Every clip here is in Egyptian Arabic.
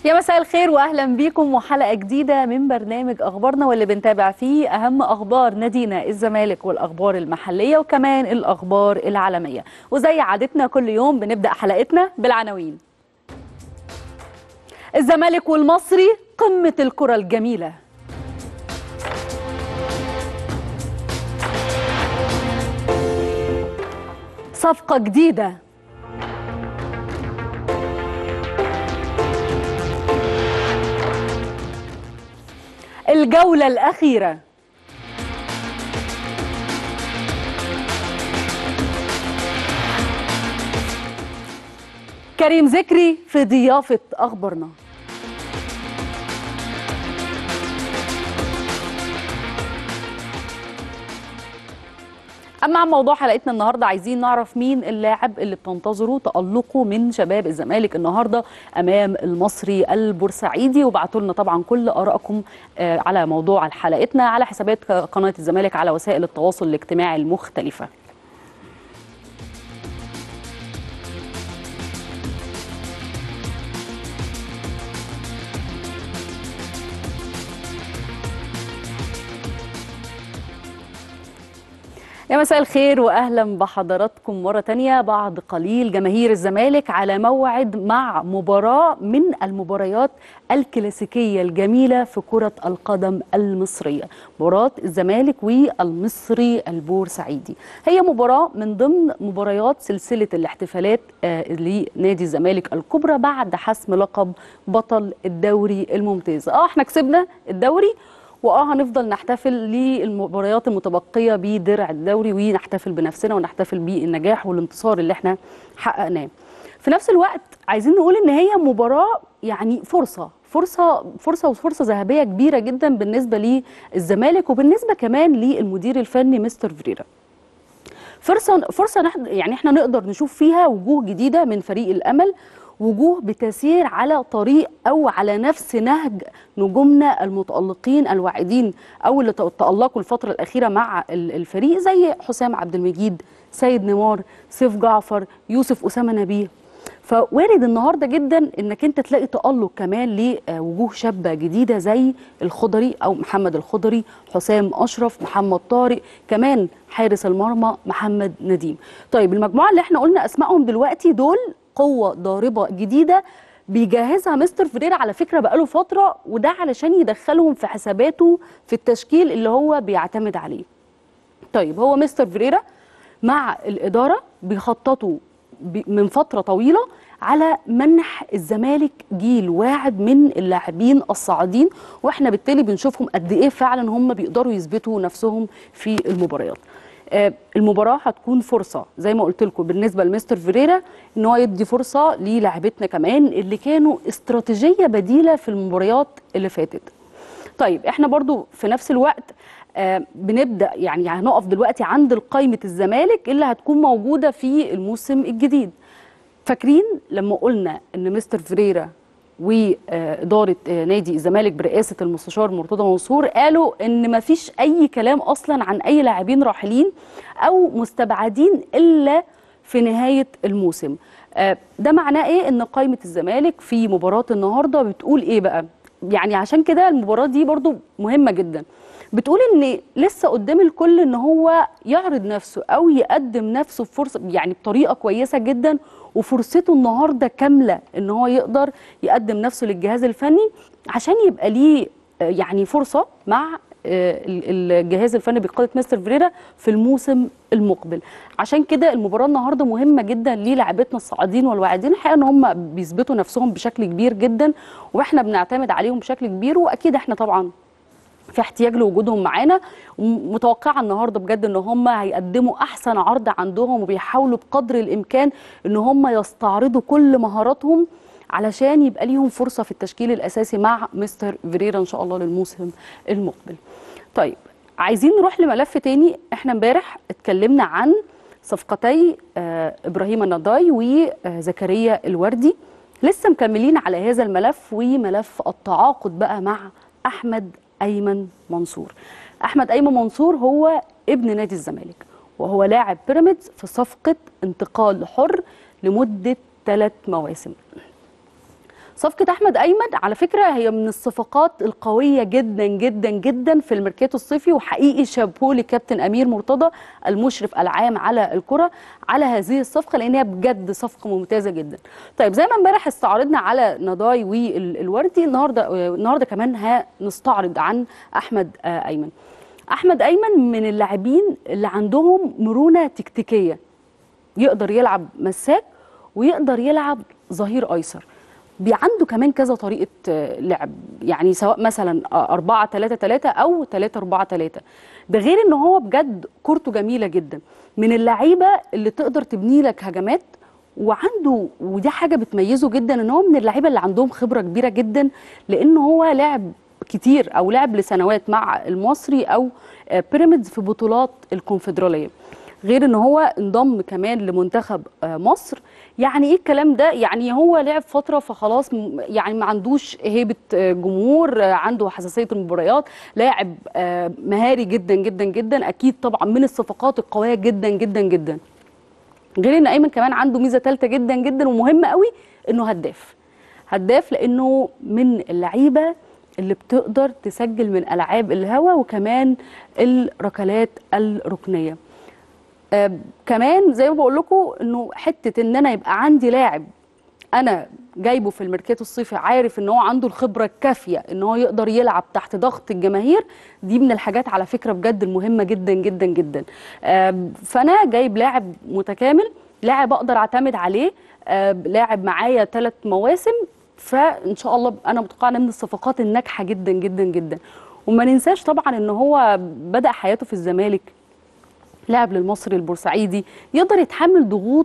يا مساء الخير واهلا بيكم وحلقه جديده من برنامج اخبارنا واللي بنتابع فيه اهم اخبار نادينا الزمالك والاخبار المحليه وكمان الاخبار العالميه وزي عادتنا كل يوم بنبدا حلقتنا بالعناوين الزمالك والمصري قمه الكره الجميله صفقه جديده الجولة الأخيرة كريم ذكري في ضيافة أخبارنا اما عن موضوع حلقتنا النهارده عايزين نعرف مين اللاعب اللي بتنتظروا تالقه من شباب الزمالك النهارده امام المصري البورسعيدي وبعتوا لنا طبعا كل ارائكم على موضوع حلقتنا على حسابات قناه الزمالك على وسائل التواصل الاجتماعي المختلفه يا مساء الخير واهلا بحضراتكم مره تانية بعد قليل جماهير الزمالك على موعد مع مباراه من المباريات الكلاسيكيه الجميله في كره القدم المصريه مباراه الزمالك والمصري البورسعيدي هي مباراه من ضمن مباريات سلسله الاحتفالات آه لنادي الزمالك الكبرى بعد حسم لقب بطل الدوري الممتاز اه احنا كسبنا الدوري واه هنفضل نحتفل للمباريات المتبقيه بدرع الدوري ونحتفل بنفسنا ونحتفل بالنجاح والانتصار اللي احنا حققناه. في نفس الوقت عايزين نقول ان هي مباراه يعني فرصه فرصه فرصه وفرصه ذهبيه كبيره جدا بالنسبه للزمالك وبالنسبه كمان للمدير الفني مستر فريرا. فرصه فرصه نحن يعني احنا نقدر نشوف فيها وجوه جديده من فريق الامل وجوه بتسير على طريق او على نفس نهج نجومنا المتالقين الواعدين او اللي تالقوا الفتره الاخيره مع الفريق زي حسام عبد المجيد سيد نيمار سيف جعفر يوسف اسامه نبيه فوارد النهارده جدا انك انت تلاقي تالق كمان لوجوه شابه جديده زي الخضري او محمد الخضري حسام اشرف محمد طارق كمان حارس المرمى محمد نديم طيب المجموعه اللي احنا قلنا اسمائهم دلوقتي دول قوه ضاربه جديده بيجهزها مستر فريرا على فكره بقاله فتره وده علشان يدخلهم في حساباته في التشكيل اللي هو بيعتمد عليه. طيب هو مستر فريرا مع الاداره بيخططوا من فتره طويله على منح الزمالك جيل واعد من اللاعبين الصاعدين واحنا بالتالي بنشوفهم قد ايه فعلا هم بيقدروا يثبتوا نفسهم في المباريات. المباراه هتكون فرصه زي ما قلت لكم بالنسبه لمستر فيريرا ان هو يدي فرصه للاعبتنا كمان اللي كانوا استراتيجيه بديله في المباريات اللي فاتت. طيب احنا برضو في نفس الوقت آه بنبدا يعني هنقف دلوقتي عند قائمه الزمالك اللي هتكون موجوده في الموسم الجديد. فاكرين لما قلنا ان مستر فيريرا واداره نادي الزمالك برئاسه المستشار مرتضى منصور قالوا ان ما فيش اي كلام اصلا عن اي لاعبين راحلين او مستبعدين الا في نهايه الموسم ده معناه ايه ان قائمه الزمالك في مباراه النهارده بتقول ايه بقى يعني عشان كده المباراه دي برضو مهمه جدا بتقول ان لسه قدام الكل ان هو يعرض نفسه او يقدم نفسه بفرصه يعني بطريقه كويسه جدا وفرصته النهارده كامله ان هو يقدر يقدم نفسه للجهاز الفني عشان يبقى ليه يعني فرصه مع الجهاز الفني بقياده مستر فريرا في الموسم المقبل عشان كده المباراه النهارده مهمه جدا للاعبتنا الصاعدين والواعدين الحقيقه ان هم بيثبتوا نفسهم بشكل كبير جدا واحنا بنعتمد عليهم بشكل كبير واكيد احنا طبعا في احتياج لوجودهم معانا متوقعه النهارده بجد ان هم هيقدموا احسن عرض عندهم وبيحاولوا بقدر الامكان ان هم يستعرضوا كل مهاراتهم علشان يبقى ليهم فرصه في التشكيل الاساسي مع مستر فيريرا ان شاء الله للموسم المقبل. طيب عايزين نروح لملف تاني احنا امبارح اتكلمنا عن صفقتي آه ابراهيم النضاي وزكريا الوردي لسه مكملين على هذا الملف وملف التعاقد بقى مع احمد ايمن منصور احمد ايمن منصور هو ابن نادي الزمالك وهو لاعب بيراميدز في صفقه انتقال حر لمده ثلاث مواسم صفقة أحمد أيمن على فكرة هي من الصفقات القوية جدا جدا جدا في الميركاتو الصيفي وحقيقي شابوه لكابتن أمير مرتضى المشرف العام على الكرة على هذه الصفقة لأن هي بجد صفقة ممتازة جدا. طيب زي ما امبارح استعرضنا على نضاي والوردي النهارده النهارده كمان هنستعرض عن أحمد أيمن. أحمد أيمن من اللاعبين اللي عندهم مرونة تكتيكية يقدر يلعب مساك ويقدر يلعب ظهير أيسر. عنده كمان كذا طريقه لعب يعني سواء مثلا 4 3 3 او 3 4 3 ده غير ان هو بجد كورته جميله جدا من اللعيبه اللي تقدر تبني لك هجمات وعنده ودي حاجه بتميزه جدا ان هو من اللعيبه اللي عندهم خبره كبيره جدا لان هو لعب كتير او لعب لسنوات مع المصري او بيراميدز في بطولات الكونفدراليه غير ان هو انضم كمان لمنتخب مصر يعني ايه الكلام ده يعني هو لعب فتره فخلاص يعني ما عندوش هيبه جمهور عنده حساسيه المباريات لاعب مهاري جدا جدا جدا اكيد طبعا من الصفقات القويه جدا جدا جدا غير ان ايمن كمان عنده ميزه ثالثه جدا جدا ومهمه قوي انه هداف هداف لانه من اللعيبه اللي بتقدر تسجل من العاب الهوا وكمان الركلات الركنيه آه كمان زي ما بقول لكم انه حته ان انا يبقى عندي لاعب انا جايبه في الميركاتو الصيفي عارف ان هو عنده الخبره الكافيه ان هو يقدر يلعب تحت ضغط الجماهير دي من الحاجات على فكره بجد المهمه جدا جدا جدا آه فانا جايب لاعب متكامل لاعب اقدر اعتمد عليه آه لاعب معايا ثلاث مواسم فان شاء الله انا متوقعه من الصفقات الناجحه جدا جدا جدا وما ننساش طبعا ان هو بدا حياته في الزمالك لاعب للمصري البورسعيدي يقدر يتحمل ضغوط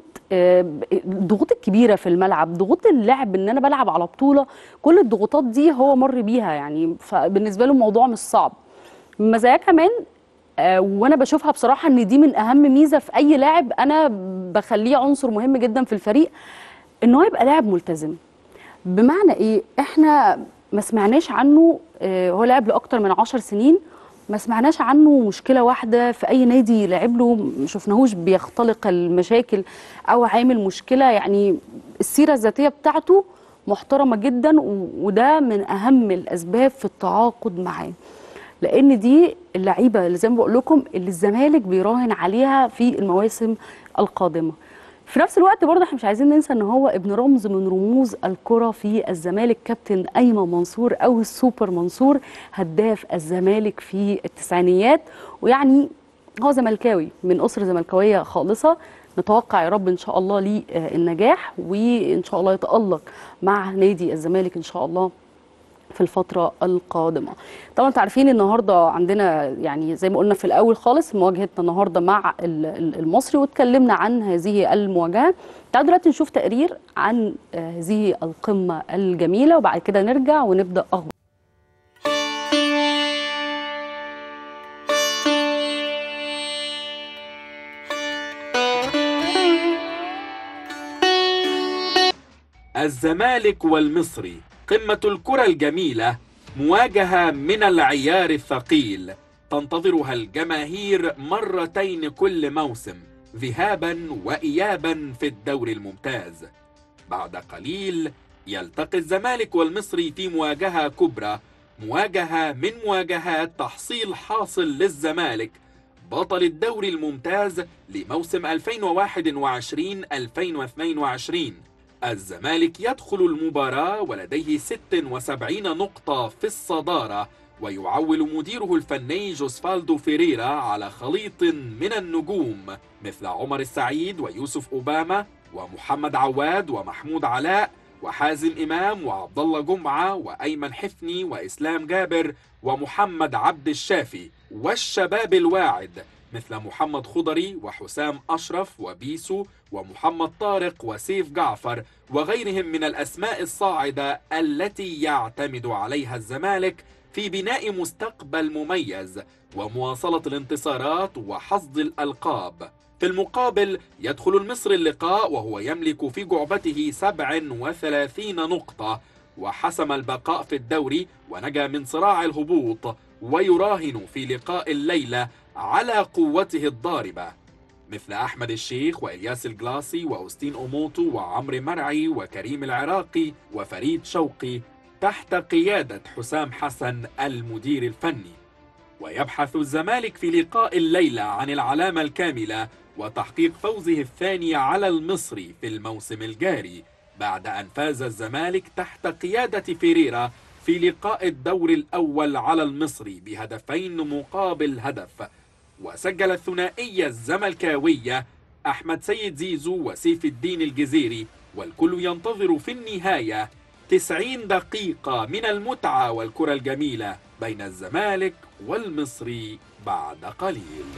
الضغوط الكبيره في الملعب ضغوط اللعب ان انا بلعب على بطوله كل الضغوطات دي هو مر بيها يعني فبالنسبه له الموضوع مش صعب مزايا كمان وانا بشوفها بصراحه ان دي من اهم ميزه في اي لاعب انا بخليه عنصر مهم جدا في الفريق ان هو يبقى لاعب ملتزم بمعنى ايه احنا ما سمعناش عنه هو لعب لاكتر من عشر سنين ما سمعناش عنه مشكله واحده في اي نادي لعب له ما شفناهوش بيختلق المشاكل او عامل مشكله يعني السيره الذاتيه بتاعته محترمه جدا وده من اهم الاسباب في التعاقد معاه لان دي اللعيبه اللي زي ما بقول لكم اللي الزمالك بيراهن عليها في المواسم القادمه في نفس الوقت برضه احنا مش عايزين ننسى ان هو ابن رمز من رموز الكره في الزمالك كابتن ايمن منصور او السوبر منصور هداف الزمالك في التسعينيات ويعني هو زملكاوي من اسره زملكاويه خالصه نتوقع يا رب ان شاء الله ليه النجاح وان شاء الله يتالق مع نادي الزمالك ان شاء الله في الفترة القادمة طبعا انتوا عارفين النهاردة عندنا يعني زي ما قلنا في الأول خالص مواجهتنا النهاردة مع المصري واتكلمنا عن هذه المواجهة تعالوا دلوقتي نشوف تقرير عن هذه القمة الجميلة وبعد كده نرجع ونبدأ أخبار الزمالك والمصري قمة الكرة الجميلة مواجهة من العيار الثقيل تنتظرها الجماهير مرتين كل موسم ذهابا وإيابا في الدوري الممتاز بعد قليل يلتقي الزمالك والمصري في مواجهة كبرى مواجهة من مواجهات تحصيل حاصل للزمالك بطل الدوري الممتاز لموسم 2021-2022 الزمالك يدخل المباراة ولديه 76 نقطة في الصدارة ويعول مديره الفني جوسفالدو فيريرا على خليط من النجوم مثل عمر السعيد ويوسف أوباما ومحمد عواد ومحمود علاء وحازم إمام وعبد الله جمعة وأيمن حفني وإسلام جابر ومحمد عبد الشافي والشباب الواعد مثل محمد خضري وحسام أشرف وبيسو ومحمد طارق وسيف جعفر وغيرهم من الأسماء الصاعدة التي يعتمد عليها الزمالك في بناء مستقبل مميز ومواصلة الانتصارات وحصد الألقاب في المقابل يدخل المصري اللقاء وهو يملك في جعبته 37 نقطة وحسم البقاء في الدوري ونجا من صراع الهبوط ويراهن في لقاء الليلة على قوته الضاربة مثل أحمد الشيخ وإلياس الجلاسي وأوستين أوموتو وعمرو مرعي وكريم العراقي وفريد شوقي تحت قيادة حسام حسن المدير الفني ويبحث الزمالك في لقاء الليلة عن العلامة الكاملة وتحقيق فوزه الثاني على المصري في الموسم الجاري بعد أن فاز الزمالك تحت قيادة فيريرا في لقاء الدور الأول على المصري بهدفين مقابل هدف وسجل الثنائية الزملكاوية أحمد سيد زيزو وسيف الدين الجزيري والكل ينتظر في النهاية 90 دقيقة من المتعة والكرة الجميلة بين الزمالك والمصري بعد قليل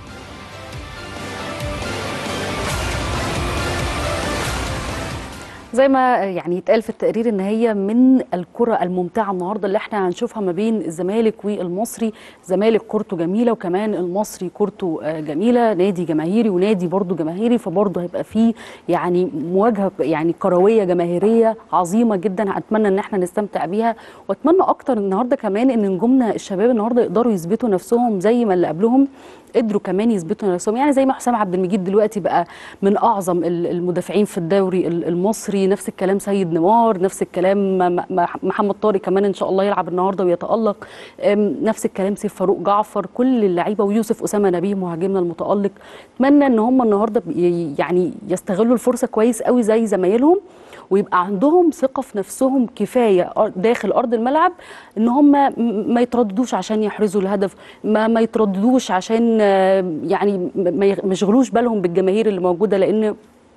زي ما يعني يتقال في التقرير ان هي من الكره الممتعه النهارده اللي احنا هنشوفها ما بين الزمالك والمصري الزمالك كورته جميله وكمان المصري كورته آه، جميله نادي جماهيري ونادي برضه جماهيري فبرضه هيبقى فيه يعني مواجهه يعني كرويه جماهيريه عظيمه جدا اتمنى ان احنا نستمتع بيها واتمنى اكتر النهارده كمان ان نجومنا الشباب النهارده يقدروا يثبتوا نفسهم زي ما اللي قبلهم قدروا كمان يثبتوا نفسهم يعني زي ما حسام عبد المجيد دلوقتي بقى من اعظم ال- المدافعين في الدوري ال- المصري نفس الكلام سيد نيمار نفس الكلام م- م- محمد طارق كمان ان شاء الله يلعب النهارده ويتالق أم، نفس الكلام سيف فاروق جعفر كل اللعيبه ويوسف اسامه نبيه مهاجمنا المتالق اتمنى ان هم النهارده بي- يعني يستغلوا الفرصه كويس قوي زي زمايلهم ويبقى عندهم ثقه في نفسهم كفايه أر- داخل ارض الملعب ان هم م- ما يترددوش عشان يحرزوا الهدف ما ما يترددوش عشان آه، يعني م- ما يغ- ما يشغلوش بالهم بالجماهير اللي موجوده لان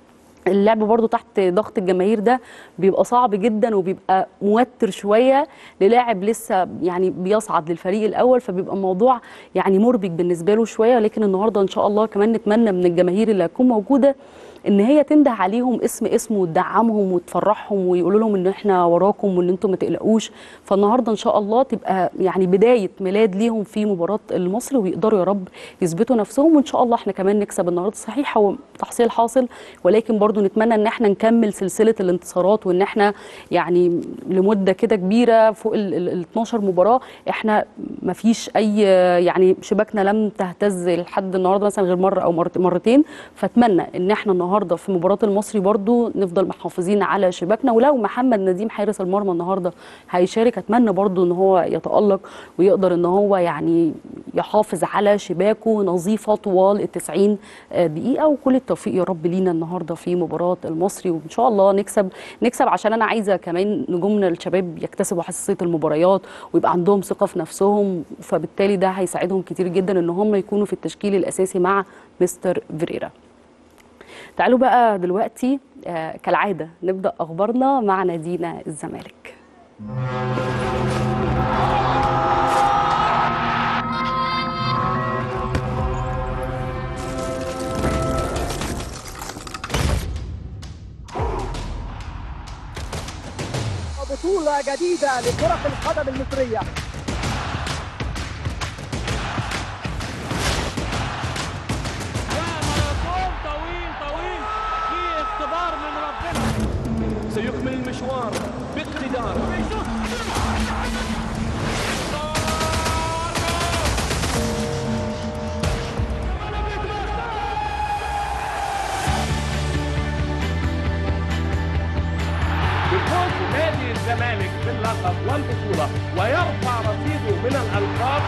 اللعب برضو تحت ضغط الجماهير ده بيبقى صعب جدا وبيبقى موتر شويه للاعب لسه يعني بيصعد للفريق الاول فبيبقى الموضوع يعني مربك بالنسبه له شويه لكن النهارده ان شاء الله كمان نتمنى من الجماهير اللي هتكون موجوده ان هي تنده عليهم اسم اسم وتدعمهم وتفرحهم ويقولوا لهم ان احنا وراكم وان انتم ما تقلقوش فالنهارده ان شاء الله تبقى يعني بدايه ميلاد ليهم في مباراه المصري ويقدروا يا رب يثبتوا نفسهم وان شاء الله احنا كمان نكسب النهارده صحيح هو تحصيل حاصل ولكن برضو نتمنى ان احنا نكمل سلسله الانتصارات وان احنا يعني لمده كده كبيره فوق ال ال- ال 12 مباراه احنا ما فيش اي يعني شباكنا لم تهتز لحد النهارده مثلا غير مره او مرت- مرتين فاتمنى ان احنا النهارده في مباراه المصري برضو نفضل محافظين على شباكنا ولو محمد نديم حارس المرمى النهارده هيشارك اتمنى برضو ان هو يتالق ويقدر ان هو يعني يحافظ على شباكه نظيفه طوال ال 90 دقيقه وكل التوفيق يا رب لينا النهارده في مباراه المصري وان شاء الله نكسب نكسب عشان انا عايزه كمان نجومنا الشباب يكتسبوا حساسيه المباريات ويبقى عندهم ثقه في نفسهم فبالتالي ده هيساعدهم كتير جدا ان هم يكونوا في التشكيل الاساسي مع مستر فيريرا تعالوا بقى دلوقتي آه، كالعاده نبدا اخبارنا مع نادينا الزمالك بطولة جديدة لكرة القدم المصرية وماراثون طويل طويل في اختبار من ربنا سيكمل المشوار باقتدار يفوز نادي الزمالك باللقب والبطولة ويرفع رصيده من الألقاب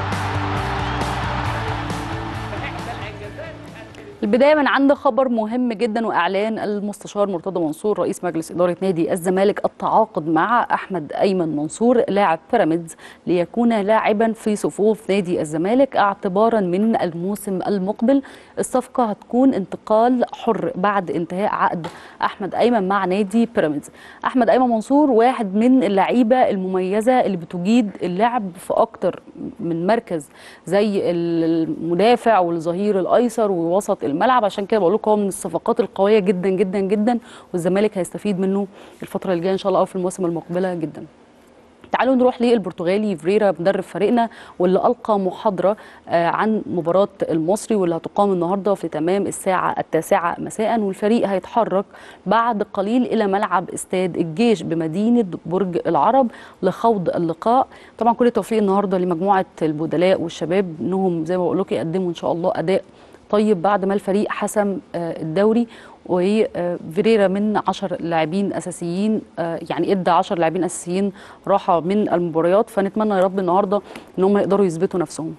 فإحدى الإنجازات البدايه من عند خبر مهم جدا واعلان المستشار مرتضى منصور رئيس مجلس اداره نادي الزمالك التعاقد مع احمد ايمن منصور لاعب بيراميدز ليكون لاعبا في صفوف نادي الزمالك اعتبارا من الموسم المقبل الصفقه هتكون انتقال حر بعد انتهاء عقد احمد ايمن مع نادي بيراميدز احمد ايمن منصور واحد من اللعيبه المميزه اللي بتجيد اللعب في اكتر من مركز زي المدافع والظهير الايسر ووسط الملعب عشان كده بقول لكم هو من الصفقات القويه جدا جدا جدا والزمالك هيستفيد منه الفتره الجايه ان شاء الله او في المواسم المقبله جدا تعالوا نروح للبرتغالي فريرا مدرب فريقنا واللي ألقى محاضرة آه، عن مباراة المصري واللي هتقام النهاردة في تمام الساعة التاسعة مساء والفريق هيتحرك بعد قليل إلى ملعب استاد الجيش بمدينة برج العرب لخوض اللقاء طبعا كل التوفيق النهاردة لمجموعة البدلاء والشباب إنهم زي ما بقول لكم يقدموا إن شاء الله أداء طيب بعد ما الفريق حسم آه، الدوري وفيريرا من 10 لاعبين اساسيين آه، يعني ادى 10 لاعبين اساسيين راحه من المباريات فنتمنى يا رب النهارده ان هم يقدروا يثبتوا نفسهم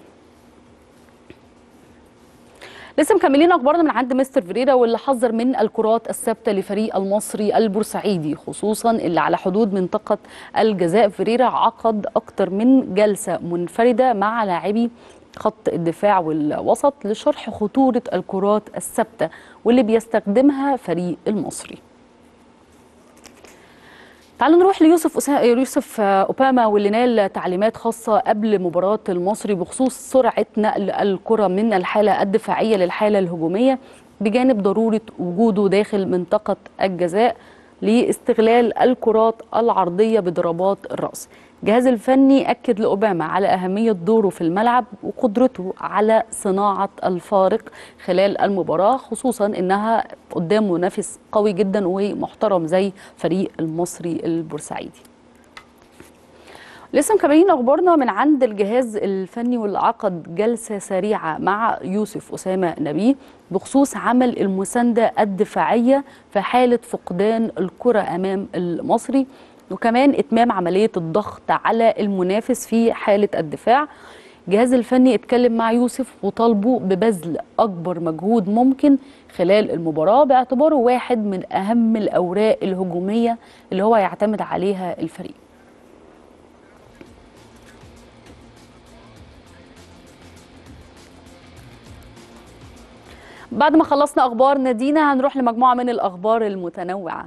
لسه مكملين اخبارنا من عند مستر فيريرا واللي حذر من الكرات الثابته لفريق المصري البورسعيدي خصوصا اللي على حدود منطقه الجزاء فيريرا عقد اكتر من جلسه منفرده مع لاعبي خط الدفاع والوسط لشرح خطوره الكرات الثابته واللي بيستخدمها فريق المصري تعالوا نروح ليوسف أسا... يوسف اوباما واللي نال تعليمات خاصه قبل مباراه المصري بخصوص سرعه نقل الكره من الحاله الدفاعيه للحاله الهجوميه بجانب ضروره وجوده داخل منطقه الجزاء لاستغلال الكرات العرضيه بضربات الراس. الجهاز الفني اكد لاوباما على اهميه دوره في الملعب وقدرته على صناعه الفارق خلال المباراه خصوصا انها قدام منافس قوي جدا ومحترم زي فريق المصري البورسعيدي. لسه مكملين اخبارنا من عند الجهاز الفني واللي عقد جلسه سريعه مع يوسف اسامه نبيه بخصوص عمل المسانده الدفاعيه في حاله فقدان الكره امام المصري وكمان اتمام عمليه الضغط على المنافس في حاله الدفاع الجهاز الفني اتكلم مع يوسف وطالبه ببذل اكبر مجهود ممكن خلال المباراه باعتباره واحد من اهم الاوراق الهجوميه اللي هو يعتمد عليها الفريق بعد ما خلصنا اخبار نادينا هنروح لمجموعه من الاخبار المتنوعه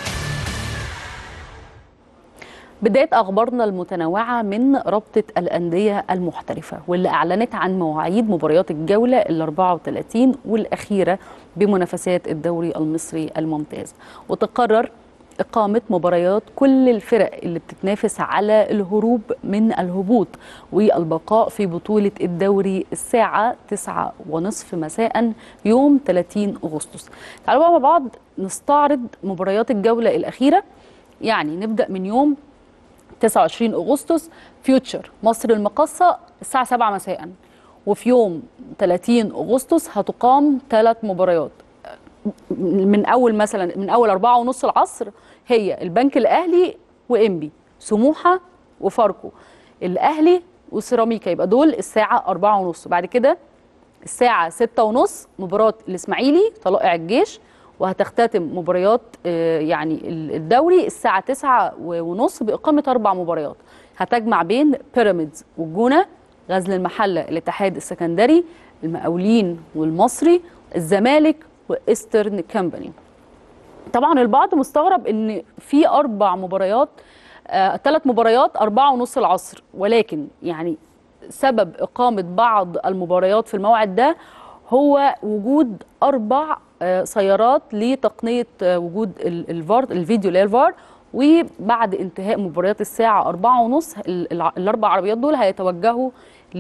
بداية أخبارنا المتنوعة من رابطة الأندية المحترفة واللي أعلنت عن مواعيد مباريات الجولة ال 34 والأخيرة بمنافسات الدوري المصري الممتاز وتقرر إقامة مباريات كل الفرق اللي بتتنافس على الهروب من الهبوط والبقاء في بطولة الدوري الساعة 9 ونصف مساء يوم 30 أغسطس تعالوا بقى مع بعض نستعرض مباريات الجولة الأخيرة يعني نبدأ من يوم 29 أغسطس فيوتشر مصر المقصة الساعة 7 مساء وفي يوم 30 أغسطس هتقام ثلاث مباريات من أول مثلا من أول أربعة ونص العصر هي البنك الأهلي وإنبي سموحة وفاركو الأهلي وسيراميكا يبقى دول الساعة أربعة ونص بعد كده الساعة ستة ونص مباراة الإسماعيلي طلائع الجيش وهتختتم مباريات آه، يعني الدوري الساعة تسعة ونص بإقامة أربع مباريات هتجمع بين بيراميدز والجونة غزل المحلة الاتحاد السكندري المقاولين والمصري الزمالك وإسترن كامباني طبعا البعض مستغرب ان في اربع مباريات ثلاث آه مباريات أربعة ونص العصر ولكن يعني سبب إقامة بعض المباريات في الموعد ده هو وجود أربع آه سيارات لتقنية آه وجود ال- الفار الفيديو اللي هي الفار وبعد انتهاء مباريات الساعة أربعة ونص ال- الع- الأربع عربيات دول هيتوجهوا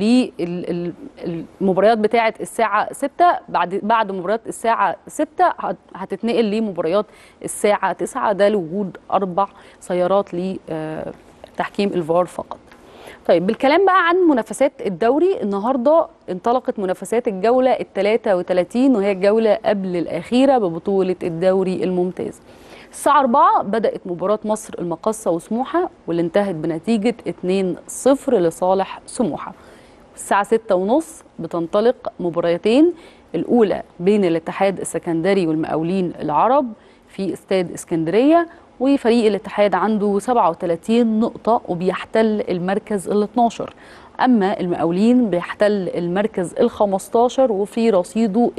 للمباريات بتاعة الساعة 6 بعد بعد مباريات الساعة 6 هت- هتتنقل لمباريات الساعة 9 ده لوجود أربع سيارات لتحكيم الفار فقط. طيب بالكلام بقى عن منافسات الدوري النهارده انطلقت منافسات الجوله ال 33 وهي الجوله قبل الاخيره ببطوله الدوري الممتاز. الساعة 4 بدأت مباراة مصر المقصة وسموحة واللي انتهت بنتيجة 2-0 لصالح سموحة. الساعة 6 ونص بتنطلق مباراتين الأولى بين الاتحاد السكندري والمقاولين العرب في استاد اسكندرية وفريق الاتحاد عنده 37 نقطة وبيحتل المركز ال 12 أما المقاولين بيحتل المركز ال 15 وفي رصيده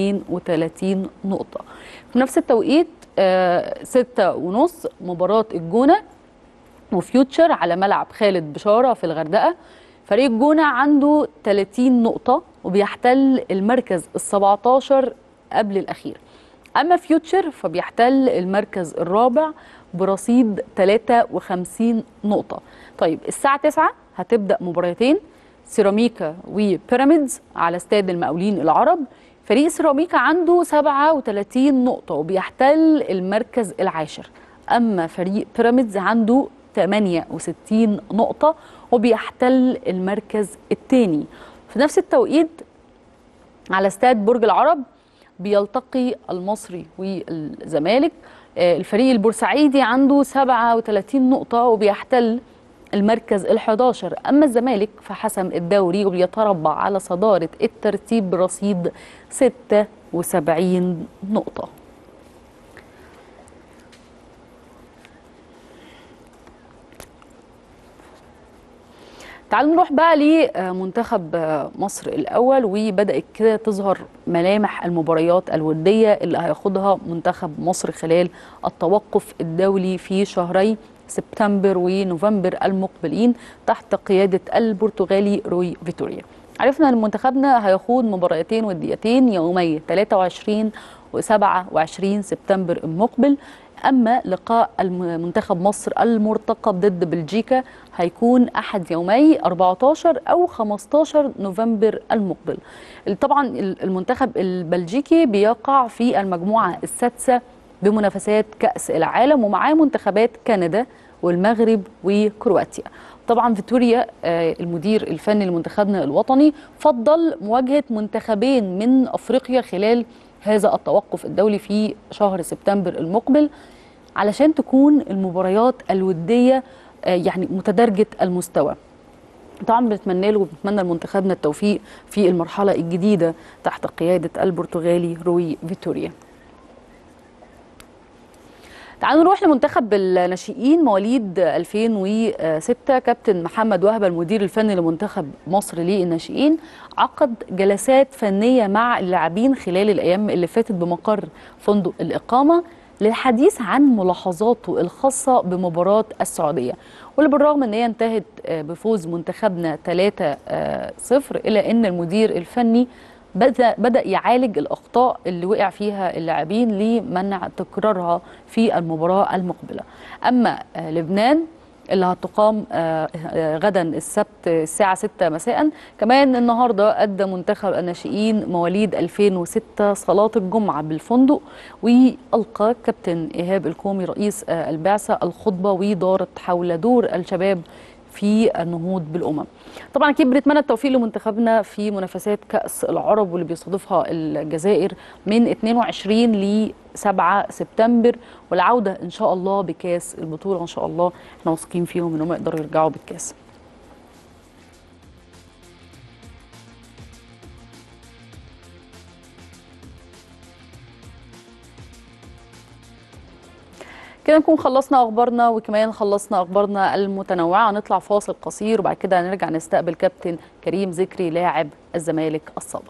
32 نقطة في نفس التوقيت آه، ستة ونص مباراة الجونة وفيوتشر على ملعب خالد بشارة في الغردقة فريق الجونة عنده 30 نقطة وبيحتل المركز ال 17 قبل الأخير أما فيوتشر فبيحتل المركز الرابع برصيد 53 نقطة طيب الساعة 9 هتبدأ مباراتين سيراميكا وبيراميدز على استاد المقاولين العرب فريق سيراميكا عنده 37 نقطة وبيحتل المركز العاشر أما فريق بيراميدز عنده 68 نقطة وبيحتل المركز الثاني في نفس التوقيت على استاد برج العرب بيلتقي المصري والزمالك آه، الفريق البورسعيدي عنده 37 نقطة وبيحتل المركز ال11 أما الزمالك فحسم الدوري وبيتربع على صدارة الترتيب برصيد 76 نقطة تعالوا نروح بقى لمنتخب مصر الأول وبدأت كده تظهر ملامح المباريات الودية اللي هياخدها منتخب مصر خلال التوقف الدولي في شهري سبتمبر ونوفمبر المقبلين تحت قيادة البرتغالي روي فيتوريا عرفنا ان منتخبنا هيخوض مباراتين وديتين يومي 23 و27 سبتمبر المقبل اما لقاء الم- منتخب مصر المرتقب ضد بلجيكا هيكون احد يومي 14 او 15 نوفمبر المقبل طبعا المنتخب البلجيكي بيقع في المجموعه السادسه بمنافسات كاس العالم ومعاه منتخبات كندا والمغرب وكرواتيا طبعا فيتوريا آه، المدير الفني لمنتخبنا الوطني فضل مواجهه منتخبين من افريقيا خلال هذا التوقف الدولي في شهر سبتمبر المقبل علشان تكون المباريات الوديه آه، يعني متدرجه المستوى طبعا بنتمنى له وبنتمنى لمنتخبنا التوفيق في المرحله الجديده تحت قياده البرتغالي روي فيتوريا تعالوا نروح لمنتخب الناشئين مواليد 2006 كابتن محمد وهبه المدير الفني لمنتخب مصر للناشئين عقد جلسات فنيه مع اللاعبين خلال الايام اللي فاتت بمقر فندق الاقامه للحديث عن ملاحظاته الخاصه بمباراه السعوديه واللي بالرغم ان هي انتهت آه، بفوز منتخبنا 3-0 الا ان المدير الفني بدأ بدأ يعالج الأخطاء اللي وقع فيها اللاعبين لمنع تكرارها في المباراة المقبلة أما آه، لبنان اللي هتقام آه، آه، غدا السبت الساعة 6 مساء كمان النهاردة أدى منتخب الناشئين مواليد 2006 صلاة الجمعة بالفندق وألقى كابتن إيهاب الكومي رئيس آه، البعثة الخطبة ودارت حول دور الشباب في النهوض بالامم. طبعا اكيد بنتمنى التوفيق لمنتخبنا في منافسات كاس العرب واللي بيستضيفها الجزائر من 22 ل 7 سبتمبر والعوده ان شاء الله بكاس البطوله ان شاء الله احنا واثقين فيهم انهم يقدروا يرجعوا بالكاس. كده نكون خلصنا اخبارنا وكمان خلصنا اخبارنا المتنوعه هنطلع فاصل قصير وبعد كده هنرجع نستقبل كابتن كريم ذكري لاعب الزمالك السابق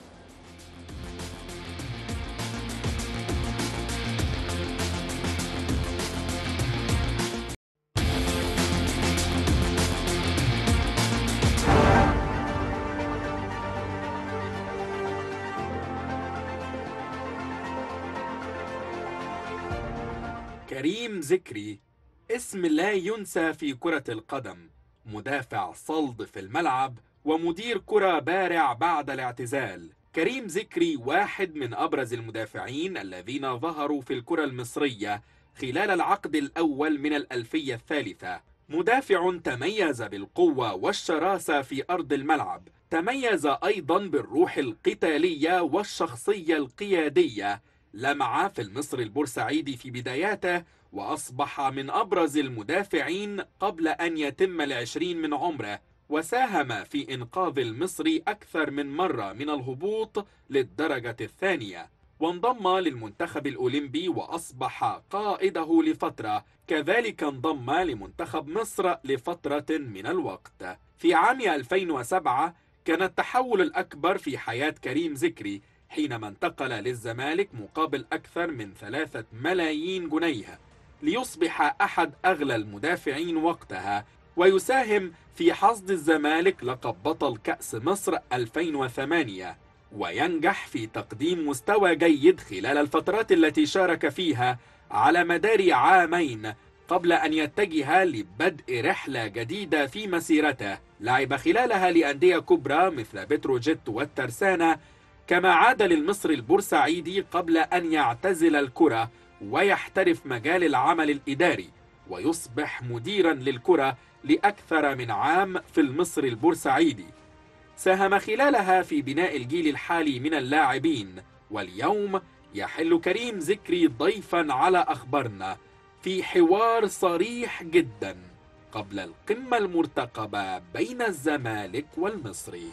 كريم ذكري اسم لا ينسى في كرة القدم مدافع صلد في الملعب ومدير كرة بارع بعد الاعتزال كريم ذكري واحد من أبرز المدافعين الذين ظهروا في الكرة المصرية خلال العقد الأول من الألفية الثالثة مدافع تميز بالقوة والشراسة في أرض الملعب تميز أيضا بالروح القتالية والشخصية القيادية لمع في المصر البورسعيدي في بداياته وأصبح من أبرز المدافعين قبل أن يتم العشرين من عمره وساهم في إنقاذ المصري أكثر من مرة من الهبوط للدرجة الثانية وانضم للمنتخب الأولمبي وأصبح قائده لفترة كذلك انضم لمنتخب مصر لفترة من الوقت في عام 2007 كان التحول الأكبر في حياة كريم ذكري حينما انتقل للزمالك مقابل أكثر من ثلاثة ملايين جنيه ليصبح أحد أغلى المدافعين وقتها ويساهم في حصد الزمالك لقب بطل كأس مصر 2008 وينجح في تقديم مستوى جيد خلال الفترات التي شارك فيها على مدار عامين قبل أن يتجه لبدء رحلة جديدة في مسيرته لعب خلالها لأندية كبرى مثل بتروجيت والترسانة كما عاد للمصر البورسعيدي قبل أن يعتزل الكرة ويحترف مجال العمل الإداري ويصبح مديرا للكرة لأكثر من عام في المصر البورسعيدي ساهم خلالها في بناء الجيل الحالي من اللاعبين واليوم يحل كريم ذكري ضيفا على أخبارنا في حوار صريح جدا قبل القمة المرتقبة بين الزمالك والمصري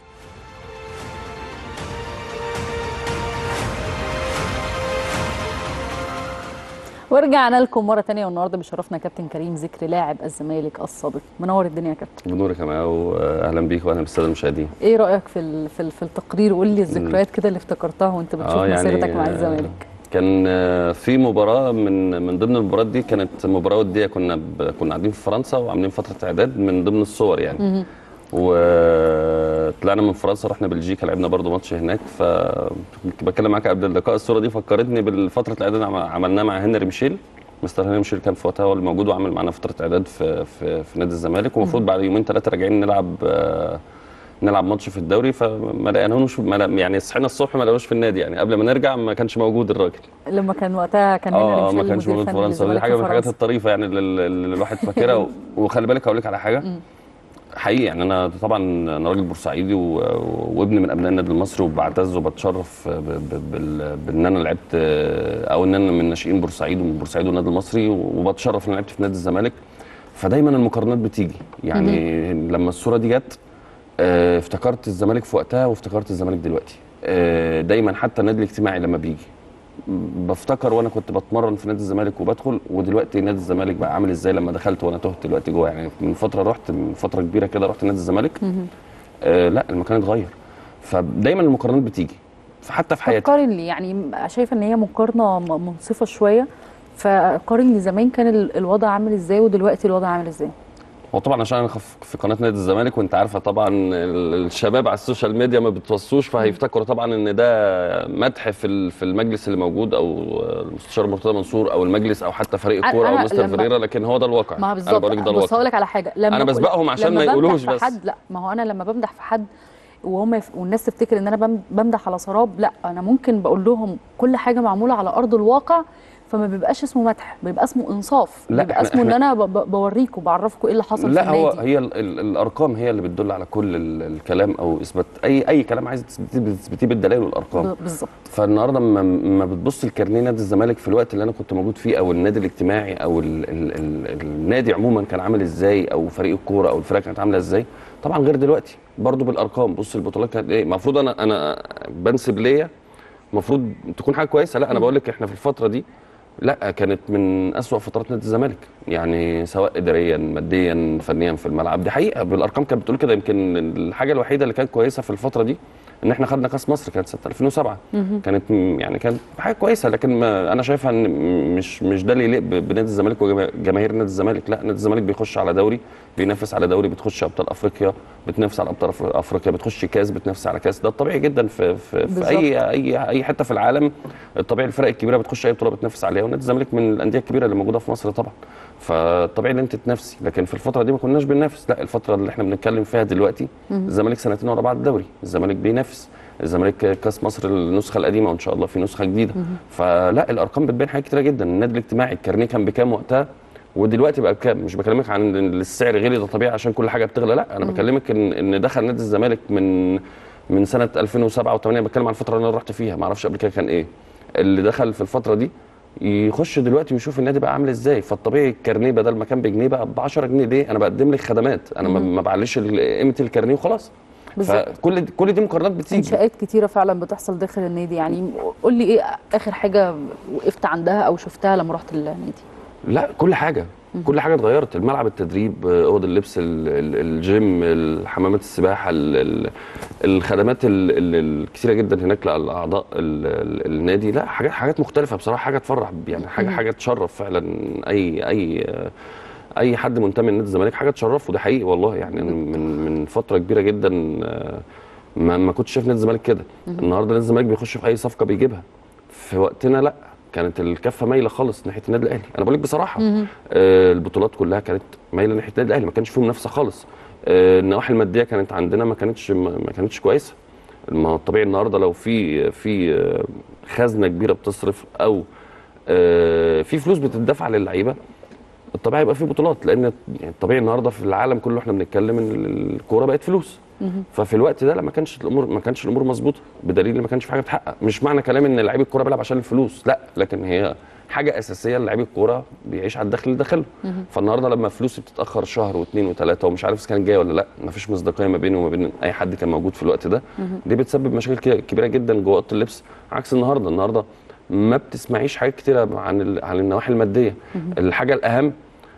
ورجعنا لكم مره تانية والنهارده بيشرفنا كابتن كريم ذكري لاعب الزمالك السابق منور الدنيا يا كابتن بنورك يا معاه واهلا بيك واهلا بالساده المشاهدين ايه رايك في ال- في, ال- في التقرير قول لي الذكريات كده اللي افتكرتها وانت بتشوف آه، يعني، مسيرتك مع آه، الزمالك كان آه، في مباراه من من ضمن المباريات دي كانت مباراه وديه كنا ب... كنا قاعدين في فرنسا وعاملين فتره اعداد من ضمن الصور يعني وطلعنا من فرنسا رحنا بلجيكا لعبنا برضو ماتش هناك فكنت بتكلم معاك قبل اللقاء الصوره دي فكرتني بالفتره الاعداد عم- عملناها مع هنري ميشيل مستر هنري ميشيل كان في وقتها هو اللي موجود وعامل معانا فتره اعداد في في, في نادي الزمالك ومفروض بعد يومين ثلاثه راجعين نلعب آه، نلعب ماتش في الدوري فما لقيناهوش ما لق- يعني صحينا الصبح ما لقيناش في النادي يعني قبل ما نرجع ما كانش موجود الراجل لما كان وقتها كان هنا اه ميشيل ما كانش المدير موجود في الفني فرنسا ودي للزمالك حاجه في من الحاجات فرنسا. الطريفه يعني اللي اللي الواحد فاكرها و- وخلي بالك اقول لك على حاجه حقيقي يعني انا طبعا انا راجل بورسعيدي و- و- وابن من ابناء النادي المصري وبعتز وبتشرف ب- ب- بال- بان انا لعبت او ان انا من ناشئين بورسعيد ومن بورسعيد والنادي المصري وبتشرف ان أنا لعبت في نادي الزمالك فدايما المقارنات بتيجي يعني لما الصوره دي جت آه، افتكرت الزمالك في وقتها وافتكرت الزمالك دلوقتي آه، دايما حتى النادي الاجتماعي لما بيجي بفتكر وانا كنت بتمرن في نادي الزمالك وبدخل ودلوقتي نادي الزمالك بقى عامل ازاي لما دخلت وانا تهت دلوقتي جوه يعني من فتره رحت من فتره كبيره كده رحت نادي الزمالك آه لا المكان اتغير فدايما المقارنات بتيجي فحتى في حياتي فكرني لي يعني شايفه ان هي مقارنه م- منصفه شويه فقارن لي زمان كان ال- الوضع عامل ازاي ودلوقتي الوضع عامل ازاي هو طبعا عشان انا خف- في قناه نادي الزمالك وانت عارفه طبعا ال- الشباب على السوشيال ميديا ما بتوصوش فهيفتكروا طبعا ان ده مدح في ال- في المجلس اللي موجود او المستشار مرتضى منصور او المجلس او حتى فريق أنا- الكوره او أنا مستر لما- فيريرا لكن هو ده الواقع ما انا بالظبط بقول لك ده بص هقول الواقع لك على حاجه لما أنا بقول- بسبقهم عشان لما ما بمدح يقولوش في بس. حد لا ما هو انا لما بمدح في حد وهم يف... والناس تفتكر ان انا بم- بمدح على سراب لا انا ممكن بقول لهم كل حاجه معموله على ارض الواقع فما بيبقاش اسمه مدح بيبقى اسمه انصاف لا، بيبقى إحنا- اسمه ان إحنا- انا ب... ب- بوريكم بعرفكم ايه اللي حصل لا في هو النادي هي ال ال الارقام هي اللي بتدل على كل ال الكلام او اثبات اي اي كلام عايز تثبتيه بتثبتيه بالدلائل والارقام ب... بالظبط فالنهارده لما ما بتبص لكارنيه نادي الزمالك في الوقت اللي انا كنت موجود فيه او النادي الاجتماعي او ال ال ال النادي عموما كان عامل ازاي او فريق الكوره او الفرقه كانت عامله ازاي طبعا غير دلوقتي برضو بالارقام بص البطولات كانت ايه المفروض انا انا بنسب ليا المفروض تكون حاجه كويسه لا انا بقول لك احنا في الفتره دي لا كانت من أسوأ فترات نادي الزمالك يعني سواء اداريا ماديا فنيا في الملعب دي حقيقه بالارقام كانت بتقول كده يمكن الحاجه الوحيده اللي كانت كويسه في الفتره دي ان احنا خدنا كاس مصر كانت سنه 2007 كانت م- يعني كانت حاجه كويسه لكن ما انا شايفها ان م- مش مش ده اللي يليق ب- بنادي الزمالك وجماهير نادي الزمالك لا نادي الزمالك بيخش على دوري بينافس على دوري بتخش ابطال افريقيا بتنافس على ابطال أفر- افريقيا بتخش كاس بتنافس على كاس ده الطبيعي جدا في في, في اي اي اي حته في العالم الطبيعي الفرق الكبيره بتخش اي بطوله بتنافس عليها ونادي الزمالك من الانديه الكبيره اللي موجوده في مصر طبعا فالطبيعي ان انت تنافسي لكن في الفتره دي ما كناش بننافس لا الفتره اللي احنا بنتكلم فيها دلوقتي الزمالك سنتين ورا بعض الدوري الزمالك بينافس الزمالك كاس مصر النسخه القديمه وان شاء الله في نسخه جديده فلا الارقام بتبين حاجات كتيره جدا النادي الاجتماعي الكارنيه كان بكام وقتها ودلوقتي بقى بكام مش بكلمك عن إن السعر غلي ده طبيعي عشان كل حاجه بتغلى لا انا بكلمك ان ان دخل نادي الزمالك من من سنه 2007 و8 بتكلم عن الفتره اللي انا رحت فيها ما اعرفش قبل كده كان ايه اللي دخل في الفتره دي يخش دلوقتي ويشوف النادي بقى عامل ازاي فالطبيعي الكارنيه بدل ما كان بجنيه بقى ب 10 جنيه ليه انا بقدم لك خدمات انا ما- ما بعليش ال- قيمه الكارنيه وخلاص بالظبط. فكل دي- كل دي مقارنات بتيجي انشاءات كتيره فعلا بتحصل داخل النادي يعني قول لي ايه اخر حاجه وقفت عندها او شفتها لما رحت النادي لا كل حاجه كل حاجه اتغيرت الملعب التدريب اوض اللبس ال- ال- الجيم الحمامات السباحه ال- ال- الخدمات ال- ال- الكتيره جدا هناك لاعضاء ال- ال- النادي لا حاجات حاجات مختلفه بصراحه حاجه تفرح يعني حاجه حاجه تشرف فعلا اي اي اي حد منتمي لنادي الزمالك حاجه تشرفه ده حقيقي والله يعني من من فتره كبيره جدا آه، ما ما كنتش شايف نادي الزمالك كده النهارده نادي الزمالك بيخش في اي صفقه بيجيبها في وقتنا لا كانت الكفه مايله خالص ناحيه النادي الاهلي انا بقول لك بصراحه آه البطولات كلها كانت مايله ناحيه النادي الاهلي ما كانش فيه منافسه خالص آه النواحي الماديه كانت عندنا ما كانتش ما ما كانتش كويسه ما هو الطبيعي النهارده لو في في آه، خزنه كبيره بتصرف او آه، في فلوس بتدفع للعيبه الطبيعي يبقى في بطولات لان يعني الطبيعي النهارده في العالم كله احنا بنتكلم ان الكوره بقت فلوس ففي الوقت ده لا ما كانش الامور ما كانش الامور مظبوطه بدليل ان ما كانش في حاجه بتحقق مش معنى كلام ان لعيب الكوره بيلعب عشان الفلوس لا لكن هي حاجه اساسيه لعيب الكوره بيعيش على الدخل اللي داخله فالنهارده لما فلوسي بتتاخر شهر واثنين وثلاثه ومش عارف اذا كانت جايه ولا لا ما فيش مصداقيه ما بيني وما بين اي حد كان موجود في الوقت ده دي بتسبب مشاكل ك- كبيره جدا جوه اوضه اللبس عكس النهارده النهارده ما بتسمعيش حاجات كتيره عن ال- عن النواحي الماديه الحاجه الاهم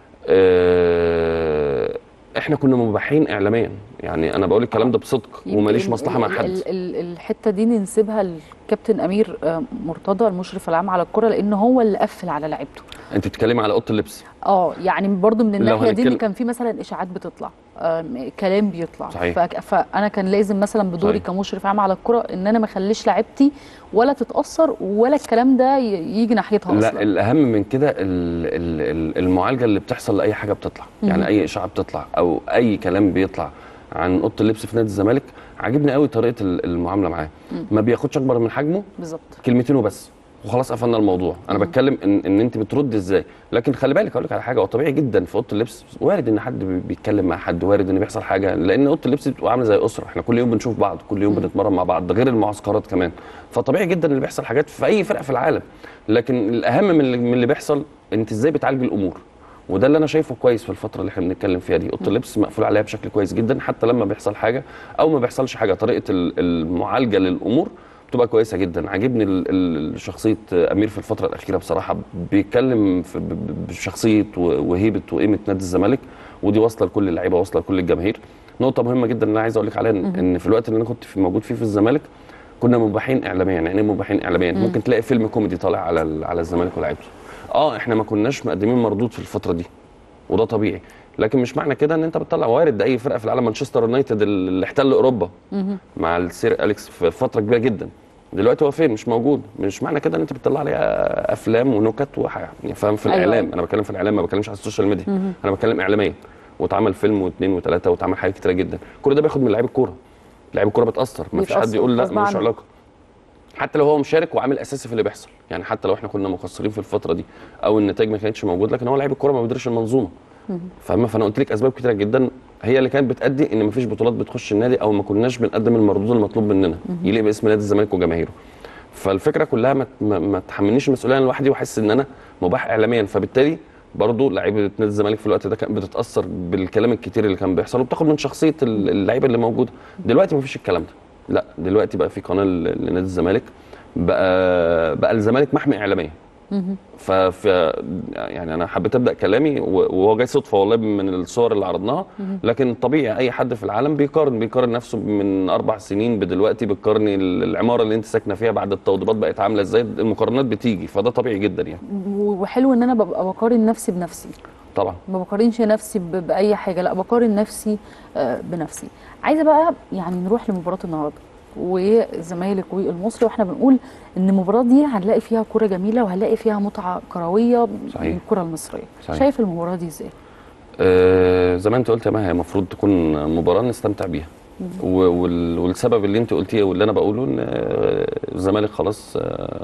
آه، احنا كنا مباحين اعلاميا يعني انا بقول الكلام ده بصدق وماليش يمكن مصلحه مع ال- حد ال- ال- الحته دي ننسبها للكابتن امير آه، مرتضى المشرف العام على الكره لان هو اللي قفل على لعيبته انت بتتكلمي على اوضه اللبس اه يعني برضو من لو الناحيه دي ان هنتكلم- كان في مثلا اشاعات بتطلع آم، كلام بيطلع صحيح. فك- فانا كان لازم مثلا بدوري صحيح. كمشرف عام على الكره ان انا ما اخليش لعيبتي ولا تتاثر ولا الكلام ده ي- يجي ناحيتها لا اصلا الاهم من كده ال- ال- ال- المعالجه اللي بتحصل لاي حاجه بتطلع يعني اي اشاعه بتطلع او اي كلام بيطلع عن اوضه اللبس في نادي الزمالك عاجبني قوي طريقه ال- المعامله معاه ما بياخدش اكبر من حجمه بالظبط كلمتين وبس وخلاص قفلنا الموضوع انا بتكلم ان ان انت بترد ازاي لكن خلي بالك اقول لك على حاجه هو طبيعي جدا في اوضه اللبس وارد ان حد بي- بيتكلم مع حد وارد ان بيحصل حاجه لان اوضه اللبس بتبقى عامله زي اسره احنا كل يوم بنشوف بعض كل يوم بنتمرن مع بعض ده غير المعسكرات كمان فطبيعي جدا ان بيحصل حاجات في اي فرقه في العالم لكن الاهم من اللي, من اللي بيحصل انت ازاي بتعالج الامور وده اللي انا شايفه كويس في الفتره اللي احنا بنتكلم فيها دي اوضه اللبس مقفول عليها بشكل كويس جدا حتى لما بيحصل حاجه او ما بيحصلش حاجه طريقه ال- المعالجه للامور بتبقى كويسه جدا عاجبني ال- ال- شخصيه امير في الفتره الاخيره بصراحه بيتكلم في- ب- ب- بشخصيه و- وهيبه وقيمه نادي الزمالك ودي واصله لكل اللعيبه واصله لكل الجماهير نقطه مهمه جدا اللي انا عايز اقول لك عليها إن- ان في الوقت اللي انا كنت في موجود فيه في الزمالك كنا مباحين اعلاميا يعني ايه مباحين اعلاميا ممكن تلاقي فيلم كوميدي طالع على ال- على الزمالك ولاعيبته اه احنا ما كناش مقدمين مردود في الفتره دي وده طبيعي لكن مش معنى كده ان انت بتطلع وارد ده اي فرقه في العالم مانشستر يونايتد اللي احتل اوروبا مع السير اليكس في فتره كبيره جدا دلوقتي هو فين مش موجود مش معنى كده ان انت بتطلع عليه افلام ونكت وحاجه يعني فاهم في أيوة. الاعلام انا بتكلم في الاعلام ما بتكلمش على السوشيال ميديا انا بتكلم اعلاميا واتعمل فيلم واثنين وثلاثه واتعمل حاجات كتيره جدا كل ده بياخد من لعيب الكوره لعيب الكوره بتاثر ما فيش حد بيتأثر يقول لا غصب ملوش عنه. علاقه حتى لو هو مشارك وعامل اساسي في اللي بيحصل يعني حتى لو احنا كنا مقصرين في الفتره دي او النتائج ما كانتش موجود لكن هو لعيب الكوره ما بيديرش المنظومه فاهمه فانا قلت لك اسباب كتيره جدا هي اللي كانت بتادي ان مفيش بطولات بتخش النادي او ما كناش بنقدم المردود المطلوب مننا يليق باسم نادي الزمالك وجماهيره فالفكره كلها ما, ما, ما تحملنيش المسؤوليه انا لوحدي واحس ان انا مباح اعلاميا فبالتالي برضه لعيبه نادي الزمالك في الوقت ده كانت بتتاثر بالكلام الكتير اللي كان بيحصل وبتاخد من شخصيه ال- اللعيبه اللي موجوده دلوقتي مفيش الكلام ده لا دلوقتي بقى في قناه ل- لنادي الزمالك بقى بقى الزمالك محمي اعلاميا ف ف- يعني انا حبيت ابدا كلامي و- وهو جاي صدفه والله من الصور اللي عرضناها لكن طبيعي اي حد في العالم بيقارن بيقارن نفسه من اربع سنين بدلوقتي بتقارن العماره اللي انت ساكنه فيها بعد التوضيبات بقت عامله ازاي المقارنات بتيجي فده طبيعي جدا يعني وحلو ان انا ببقى بقارن نفسي بنفسي طبعا ما بقارنش نفسي ب- باي حاجه لا بقارن نفسي آه، بنفسي عايزه بقى يعني نروح لمباراه النهارده والزمالك والمصري واحنا بنقول ان المباراه دي هنلاقي فيها كوره جميله وهنلاقي فيها متعه كرويه صحيح. من الكره المصريه صحيح. شايف المباراه دي ازاي آه زي ما انت قلت يا مها هي المفروض تكون مباراه نستمتع بيها و- وال- والسبب اللي انت قلتيه واللي انا بقوله ان آه، الزمالك خلاص آه،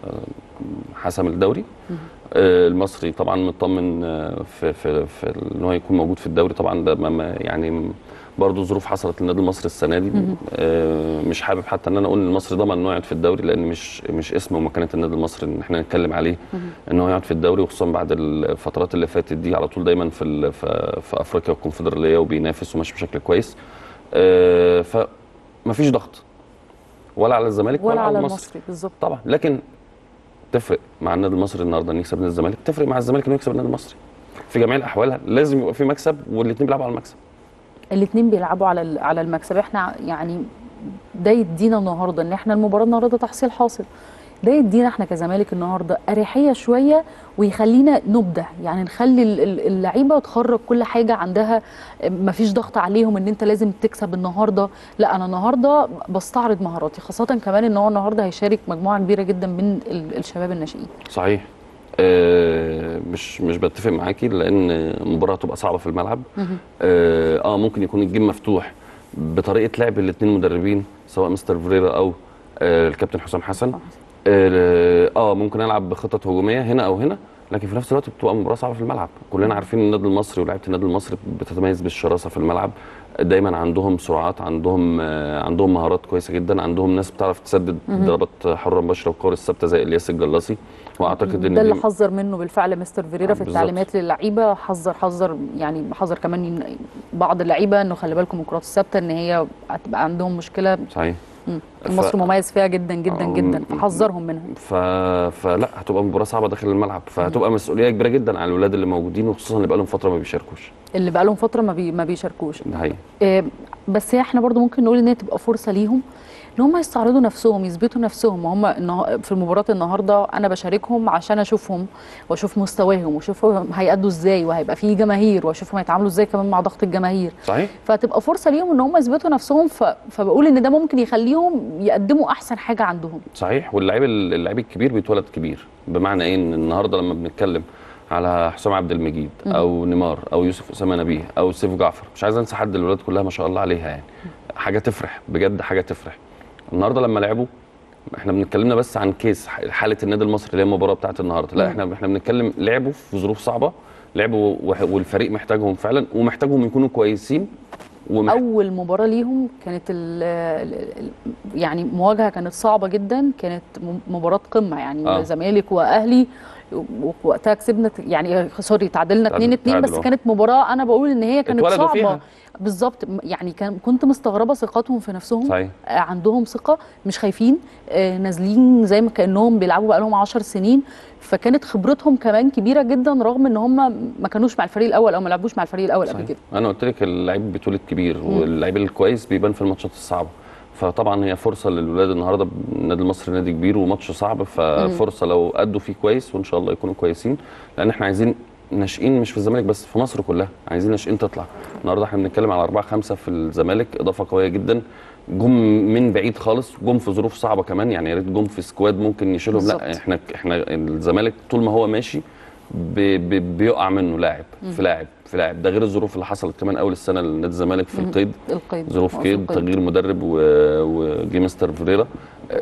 حسم الدوري آه، المصري طبعا مطمن آه، في في في ان هو يكون موجود في الدوري طبعا ده ما- ما يعني برضه ظروف حصلت للنادي المصري السنه دي آه، مش حابب حتى ان انا اقول ان المصري ضمن انه يقعد في الدوري لان مش مش اسم ومكانه النادي المصري ان احنا نتكلم عليه ان هو يقعد في الدوري وخصوصا بعد الفترات اللي فاتت دي على طول دايما في ال- في, في افريقيا والكونفدراليه وبينافس وماشي بشكل كويس آه، فمفيش ضغط ولا على الزمالك ولا على المصري المصري بالظبط طبعا لكن تفرق مع النادي المصري النهارده ان يكسب نادي الزمالك تفرق مع الزمالك انه يكسب النادي المصري في جميع الاحوال لازم يبقى في مكسب والاثنين بيلعبوا على المكسب الاثنين بيلعبوا على ال- على المكسب احنا يعني ده يدينا النهارده ان احنا المباراه النهارده تحصيل حاصل ده يدينا احنا كزمالك النهارده اريحيه شويه ويخلينا نبدع يعني نخلي ال- ال- اللعيبه تخرج كل حاجه عندها مفيش ضغط عليهم ان انت لازم تكسب النهارده لا انا النهارده بستعرض مهاراتي خاصه كمان ان هو النهارده هيشارك مجموعه كبيره جدا من ال- الشباب الناشئين صحيح آه مش مش بتفق معاكي لان المباراه هتبقى صعبه في الملعب آه, اه ممكن يكون الجيم مفتوح بطريقه لعب الاثنين مدربين سواء مستر فريرا او آه الكابتن حسام حسن اه, آه ممكن العب بخطط هجوميه هنا او هنا لكن في نفس الوقت بتبقى مباراه صعبه في الملعب كلنا عارفين ان النادي المصري ولاعيبه النادي المصري بتتميز بالشراسه في الملعب دايما عندهم سرعات عندهم آه، عندهم مهارات كويسه جدا عندهم ناس بتعرف تسدد ضربات حره مباشره والكور الثابته زي الياس الجلاصي واعتقد ان ده اللي دي- حذر منه بالفعل مستر فيريرا في بالظبط. التعليمات للعيبه حذر حذر يعني حذر كمان ين- بعض اللعيبه انه خلي بالكم من الكرات الثابته ان هي هتبقى عندهم مشكله صحيح مم. ف- مصر مميز فيها جدا جدا آه، جدا م- فحذرهم منها ف... فلا هتبقى مباراه صعبه داخل الملعب فهتبقى مسؤوليه كبيره جدا على الولاد اللي موجودين وخصوصا اللي بقالهم فتره ما بيشاركوش اللي بقى لهم فتره ما, بي ما بيشاركوش ده حقيقي آه، بس هي احنا برضو ممكن نقول ان هي تبقى فرصه ليهم ان هم يستعرضوا نفسهم يثبتوا نفسهم وهم النها- في المباراه النهارده انا بشاركهم عشان اشوفهم واشوف مستواهم واشوفهم هيأدوا ازاي وهيبقى في جماهير واشوفهم هيتعاملوا ازاي كمان مع ضغط الجماهير صحيح فتبقى فرصه ليهم ان هم يثبتوا نفسهم ف... فبقول ان ده ممكن يخليهم يقدموا احسن حاجه عندهم صحيح واللعيب اللعيب الكبير بيتولد كبير بمعنى ايه ان النهارده لما بنتكلم على حسام عبد المجيد او نيمار او يوسف اسامه نبيه او سيف جعفر مش عايز انسى حد الولاد كلها ما شاء الله عليها يعني حاجه تفرح بجد حاجه تفرح النهارده لما لعبوا احنا بنتكلمنا بس عن كيس حاله النادي المصري اللي هي المباراه بتاعت النهارده لا احنا احنا بنتكلم لعبوا في ظروف صعبه لعبوا وح- والفريق محتاجهم فعلا ومحتاجهم يكونوا كويسين ومح... اول مباراه ليهم كانت ال ال يعني مواجهه كانت صعبه جدا كانت م- مباراه قمه يعني آه. زمالك واهلي وقتها كسبنا ت- يعني سوري تعادلنا 2 تعادل- 2 بس تعادل، آه. كانت مباراه انا بقول ان هي كانت اتولدوا صعبه فيها. بالظبط م- يعني كان كنت مستغربه ثقتهم في نفسهم صحيح آه، عندهم ثقه مش خايفين آه، نازلين زي ما كانهم بيلعبوا بقالهم 10 سنين فكانت خبرتهم كمان كبيره جدا رغم ان هم ما كانوش مع الفريق الاول او ما لعبوش مع الفريق الاول قبل صحيح. كده انا قلت لك اللعيب بيتولد كبير واللعيب الكويس بيبان في الماتشات الصعبه فطبعا هي فرصه للولاد النهارده النادي المصري نادي كبير وماتش صعب ففرصه لو ادوا فيه كويس وان شاء الله يكونوا كويسين لان احنا عايزين ناشئين مش في الزمالك بس في مصر كلها عايزين ناشئين تطلع النهارده احنا بنتكلم على أربعة خمسة في الزمالك اضافه قويه جدا جم من بعيد خالص جم في ظروف صعبه كمان يعني يا ريت جم في سكواد ممكن يشيلهم بالظبط. لا احنا احنا الزمالك طول ما هو ماشي بي بي بيقع منه لاعب في لاعب في لاعب ده غير الظروف اللي حصلت كمان اول السنه لنادي الزمالك في القيد القيد ظروف وقف قيد القيد. تغيير مدرب و- وجي مستر فيريرا آه،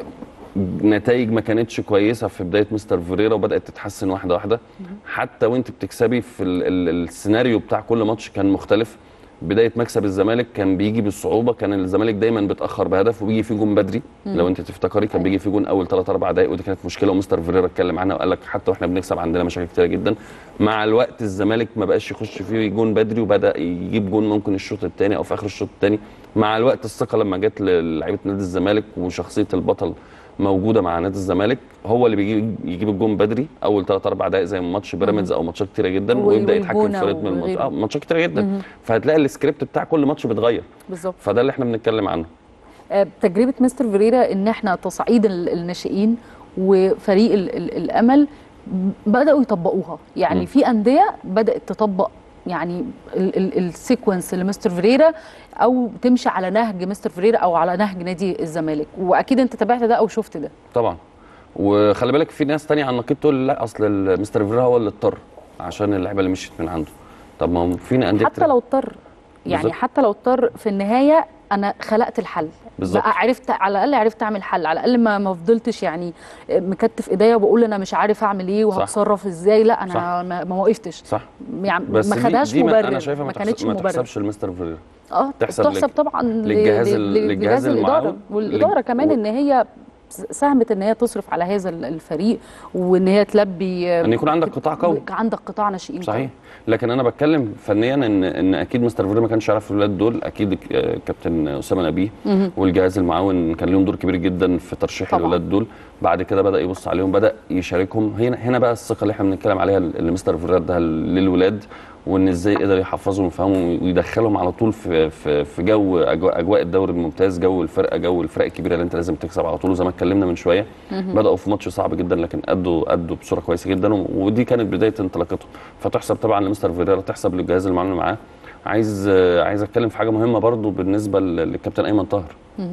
نتائج ما كانتش كويسه في بدايه مستر فيريرا وبدات تتحسن واحده واحده حتى وانت بتكسبي في ال ال السيناريو بتاع كل ماتش كان مختلف بدايه مكسب الزمالك كان بيجي بالصعوبه كان الزمالك دايما بيتاخر بهدف وبيجي فيه جون بدري لو انت تفتكري كان بيجي فيه جون اول 3 4 دقائق ودي كانت مشكله ومستر فيريرا اتكلم عنها وقال لك حتى واحنا بنكسب عندنا مشاكل كتيره جدا مع الوقت الزمالك ما بقاش يخش فيه جون بدري وبدا يجيب جون ممكن الشوط الثاني او في اخر الشوط الثاني مع الوقت الثقه لما جت للعيبه نادي الزمالك وشخصيه البطل موجوده مع نادي الزمالك هو اللي بيجيب يجيب الجون بدري اول 3 4 دقائق زي ماتش بيراميدز او ماتشات كتيره جدا و- ويبدا يتحكم والجونة في رتم الماتش وغيره. اه ماتشات كتيره جدا فهتلاقي السكريبت بتاع كل ماتش بيتغير بالظبط فده اللي احنا بنتكلم عنه آه، تجربه مستر فيريرا ان احنا تصعيد ال- الناشئين وفريق ال ال الامل بداوا يطبقوها يعني مم. في انديه بدات تطبق يعني ال- ال- السيكونس لمستر فيريرا او تمشي على نهج مستر فيريرا او على نهج نادي الزمالك واكيد انت تابعت ده او شفت ده طبعا وخلي بالك في ناس تانية على النقيض تقول لا اصل ال- مستر فيرا هو اللي اضطر عشان اللعيبه اللي مشيت من عنده طب ما هو فينا انديه حتى لو اضطر يعني بالظبط. حتى لو اضطر في النهايه انا خلقت الحل بالظبط. بقى عرفت على الاقل عرفت اعمل حل على الاقل ما ما فضلتش يعني مكتف ايديا وبقول انا مش عارف اعمل ايه صح. وهتصرف ازاي لا انا صح. ما, ما وقفتش صح يعني بس ما دي- خدهاش دي ما- مبرر انا شايفها ما, كانتش تحسب ما مبرر تحسبش لمستر فيرا اه تحسب تحسب لل- طبعا ل- للجهاز ل- ال- ل- للجهاز الاداره المعاون. والاداره لل- كمان و- ان هي ساهمت ان هي تصرف على هذا ال- الفريق وان هي تلبي ان يكون عندك قطاع قوي عندك قطاع ناشئين صحيح لكن انا بتكلم فنيا ان ان اكيد مستر فيرا ما كانش يعرف الولاد دول اكيد آه، كابتن اسامه نبيه والجهاز المعاون كان لهم دور كبير جدا في ترشيح طبعاً. الولاد دول بعد كده بدا يبص عليهم بدا يشاركهم هنا هنا بقى الثقه اللي احنا بنتكلم عليها اللي مستر فيرا اداها للولاد وان ازاي قدر يحفظهم ويفهمهم ويدخلهم على طول في في في جو اجواء, أجواء الدوري الممتاز جو الفرقه جو الفرق الكبيره اللي انت لازم تكسب على طول وزي ما اتكلمنا من شويه بداوا في ماتش صعب جدا لكن ادوا ادوا بصوره كويسه جدا و- ودي كانت بدايه انطلاقتهم فتحسب طبعا لمستر فيريرا تحسب للجهاز المعاون اللي معاه عايز آه، عايز اتكلم في حاجه مهمه برضو بالنسبه لل- للكابتن ايمن طاهر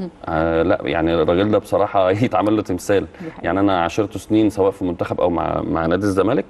آه لا يعني الراجل ده بصراحه يتعمل له تمثال حقيقة. يعني انا عاشرته سنين سواء في منتخب او مع مع نادي الزمالك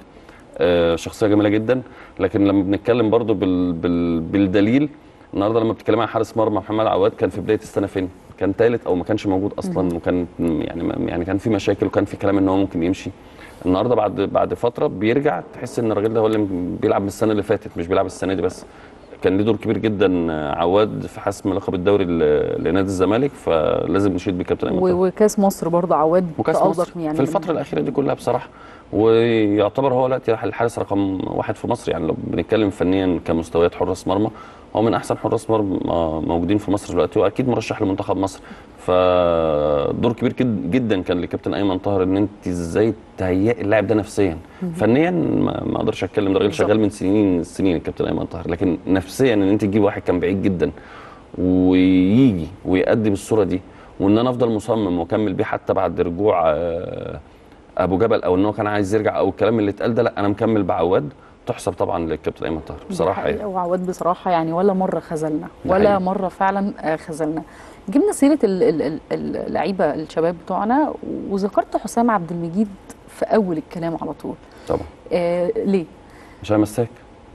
آه شخصيه جميله جدا لكن لما بنتكلم برضو بال بال بالدليل النهارده لما بتتكلم عن حارس مرمى محمد عواد كان في بدايه السنه فين؟ كان ثالث او ما كانش موجود اصلا وكان يعني ما- يعني كان في مشاكل وكان في كلام ان هو ممكن يمشي النهارده بعد بعد فتره بيرجع تحس ان الراجل ده هو اللي بيلعب من السنه اللي فاتت مش بيلعب السنه دي بس كان ليه دور كبير جدا آه، عواد في حسم لقب الدوري ل- لنادي الزمالك فلازم نشيد بكابتن ايمن طاهر. و- وكاس مصر برضه عواد وكاس تألق مصر يعني في الفتره الاخيره دي كلها بصراحه ويعتبر هو دلوقتي الحارس رقم واحد في مصر يعني لو بنتكلم فنيا كمستويات حراس مرمى هو من احسن حراس مرمى موجودين في مصر دلوقتي واكيد مرشح لمنتخب مصر فدور كبير جد- جدا كان لكابتن ايمن طاهر ان انت ازاي تهيئي اللاعب ده نفسيا فنيا ما ما اقدرش اتكلم ده راجل بالظبط. شغال من سنين السنين الكابتن ايمن طاهر لكن نفسيا ان انت تجيب واحد كان بعيد جدا ويجي ويقدم الصوره دي وان انا افضل مصمم واكمل بيه حتى بعد رجوع آه، ابو جبل او ان هو كان عايز يرجع او الكلام اللي اتقال ده لا انا مكمل بعواد تحسب طبعا للكابتن ايمن طاهر بصراحه يعني يعني وعواد بصراحه يعني ولا مره خذلنا ده ولا حقيقي. مره فعلا آه، خذلنا جبنا سيره ال- ال- ال- اللعيبه الشباب بتوعنا وذكرت حسام عبد المجيد في اول الكلام على طول طبعا آه ليه مش همساك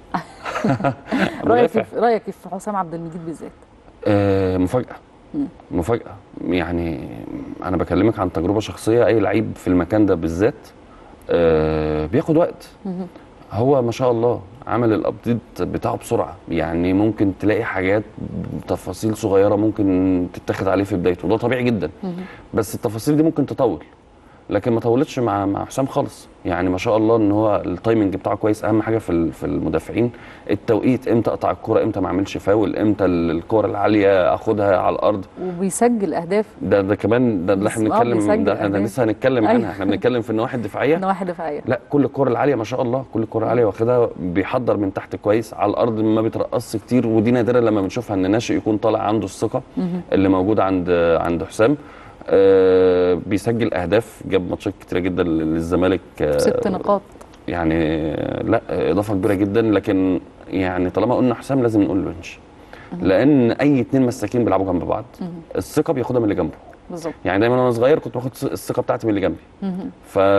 رايك مدافع. في رايك في حسام عبد المجيد بالذات آه، مفاجأة مم. مفاجأة يعني أنا بكلمك عن تجربة شخصية أي لعيب في المكان ده بالذات آه، بياخد وقت مهم. هو ما شاء الله عمل الابديت بتاعه بسرعه يعني ممكن تلاقي حاجات تفاصيل صغيره ممكن تتاخد عليه في بدايته وده طبيعي جدا مهم. بس التفاصيل دي ممكن تطول لكن ما طولتش مع مع حسام خالص يعني ما شاء الله ان هو التايمنج بتاعه كويس اهم حاجه في ال- في المدافعين التوقيت امتى اقطع الكوره امتى ما اعملش فاول امتى الكوره العاليه اخدها على الارض وبيسجل اهداف ده ده كمان ده اللي احنا بس- آه، بنتكلم بيسجل ده احنا أهداف. لسه هنتكلم أيوة. عنها احنا بنتكلم في النواحي الدفاعيه نواحي دفاعيه لا كل الكره العاليه ما شاء الله كل الكره العاليه واخدها بيحضر من تحت كويس على الارض ما بيترقصش كتير ودي نادرا لما بنشوفها ان ناشئ يكون طالع عنده الثقه مهم. اللي موجوده عند عند حسام آه بيسجل اهداف جاب ماتشات كتيره جدا للزمالك آه ست نقاط يعني آه، لا آه، اضافه كبيره جدا لكن يعني طالما قلنا حسام لازم نقول لونش لان اي اتنين مساكين بيلعبوا جنب بعض مهم. الثقه بياخدها من اللي جنبه بالظبط يعني دايما وانا صغير كنت باخد الثقه بتاعتي من اللي جنبي مهم.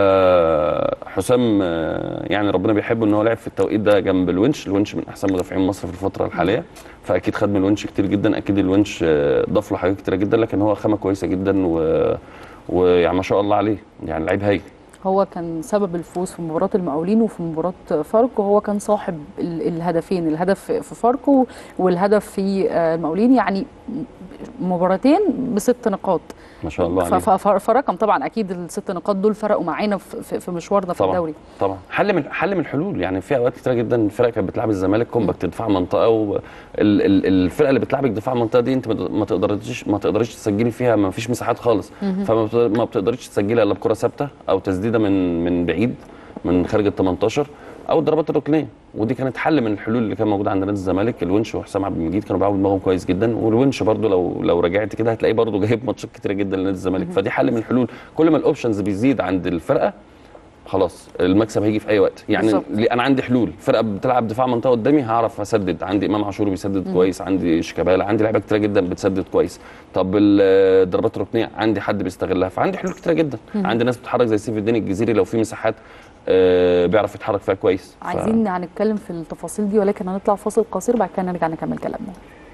فحسام آه، يعني ربنا بيحبه ان هو لعب في التوقيت ده جنب الونش الونش من احسن مدافعين مصر في الفتره الحاليه فاكيد خد من الونش كتير جدا اكيد الونش آه، ضاف له حاجات كتيره جدا لكن هو خامه كويسه جدا و ويعني ما شاء الله عليه يعني لعيب هايل هو كان سبب الفوز في مباراة المقاولين وفي مباراة فاركو هو كان صاحب ال- الهدفين الهدف في فاركو والهدف في آه، المقاولين يعني مباراتين بست نقاط ما شاء الله ف- عليه ف- ف- فرقم طبعا اكيد الست نقاط دول فرقوا معانا في- في في مشوارنا في طبعا الدوري طبعا حل من حل من الحلول يعني في اوقات كتيره جدا الفرق كانت بتلعب الزمالك كومباكت دفاع منطقه والفرقه اللي بتلعبك دفاع منطقه دي انت ما تقدريش ما تقدريش تسجلي فيها ما فيش مساحات خالص فما بت- ما بتقدريش تسجلها الا بكره ثابته او تسديده من من بعيد من خارج ال 18 او الضربات الركنيه ودي كانت حل من الحلول اللي كان موجوده عند نادي الزمالك الونش وحسام عبد المجيد كانوا بيلعبوا دماغهم كويس جدا والونش برده لو لو رجعت كده هتلاقيه برده جايب ماتشات كتيره جدا لنادي الزمالك فدي حل من الحلول كل ما الاوبشنز بيزيد عند الفرقه خلاص المكسب هيجي في اي وقت يعني بالظبط. ليه- انا عندي حلول فرقه بتلعب دفاع منطقه قدامي هعرف اسدد عندي امام عاشور بيسدد كويس عندي شيكابالا عندي لعيبه كتيره جدا بتسدد كويس طب ال- الضربات الركنيه عندي حد بيستغلها فعندي حلول كتيره جدا عندي ناس بتتحرك زي سيف الدين الجزيري لو في مساحات آه بيعرف يتحرك فيها كويس ف- عايزين هنتكلم في التفاصيل دي ولكن هنطلع فاصل قصير بعد كده نرجع نكمل كلامنا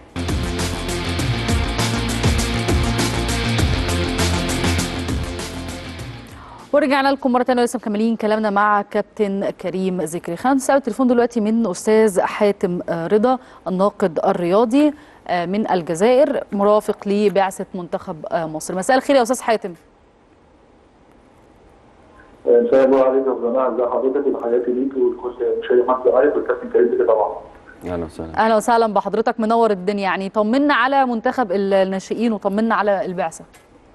ورجعنا لكم مره ثانيه ولسه مكملين كلامنا مع كابتن كريم ذكري خلينا نسال التليفون دلوقتي من استاذ حاتم آه، رضا الناقد الرياضي آه، من الجزائر مرافق لبعثه منتخب آه، مصر مساء الخير يا استاذ حاتم مساء الله عليك يا جماعه ازي حضرتك وتحياتي ليك ولكل مشاهدي مصر لايف والكابتن كريم بك طبعا. اهلا وسهلا اهلا وسهلا بحضرتك منور الدنيا يعني طمنا على منتخب الناشئين وطمنا على البعثه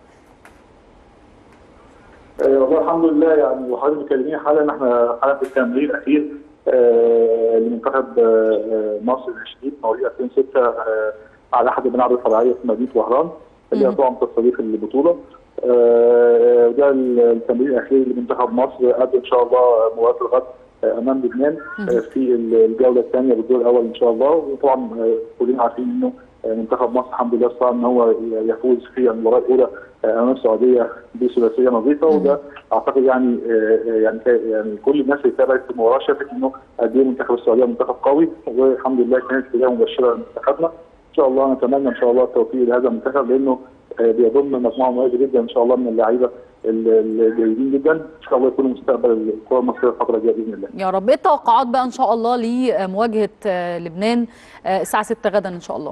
آه والله الحمد لله يعني وحضرتك بتكلميني حالا احنا حالا في التمرين الاخير آه لمنتخب آه آه، مصر الناشئين مواليد 2006 آه على احد الملاعب الفرعيه في مدينه وهران اللي هي مم. طبعا تستضيف البطوله. آه، وده التمرين الاخير لمنتخب مصر قبل ان شاء الله مباراه الغد آه، امام لبنان آه، في الجوله الثانيه بالدور الاول ان شاء الله وطبعا آه، كلنا عارفين انه آه، منتخب مصر الحمد لله استطاع ان هو يفوز في المباراه الاولى آه، امام السعوديه بثلاثيه نظيفه وده اعتقد يعني آه، آه، يعني كا- يعني كل الناس اللي تابعت المباراه شافت انه قد ايه منتخب السعوديه منتخب قوي والحمد لله كانت بدايه مبشره لمنتخبنا ان شاء الله نتمنى ان شاء الله التوفيق لهذا المنتخب لانه آه، بيضم مجموعه مميزه جدا ان شاء الله من اللعيبه ال- الجيدين جدا ان شاء الله يكونوا مستقبل الكره المصريه الفتره الجايه باذن الله. يا رب ايه التوقعات بقى ان شاء الله لمواجهه آه، لبنان آه، الساعه 6 غدا ان شاء الله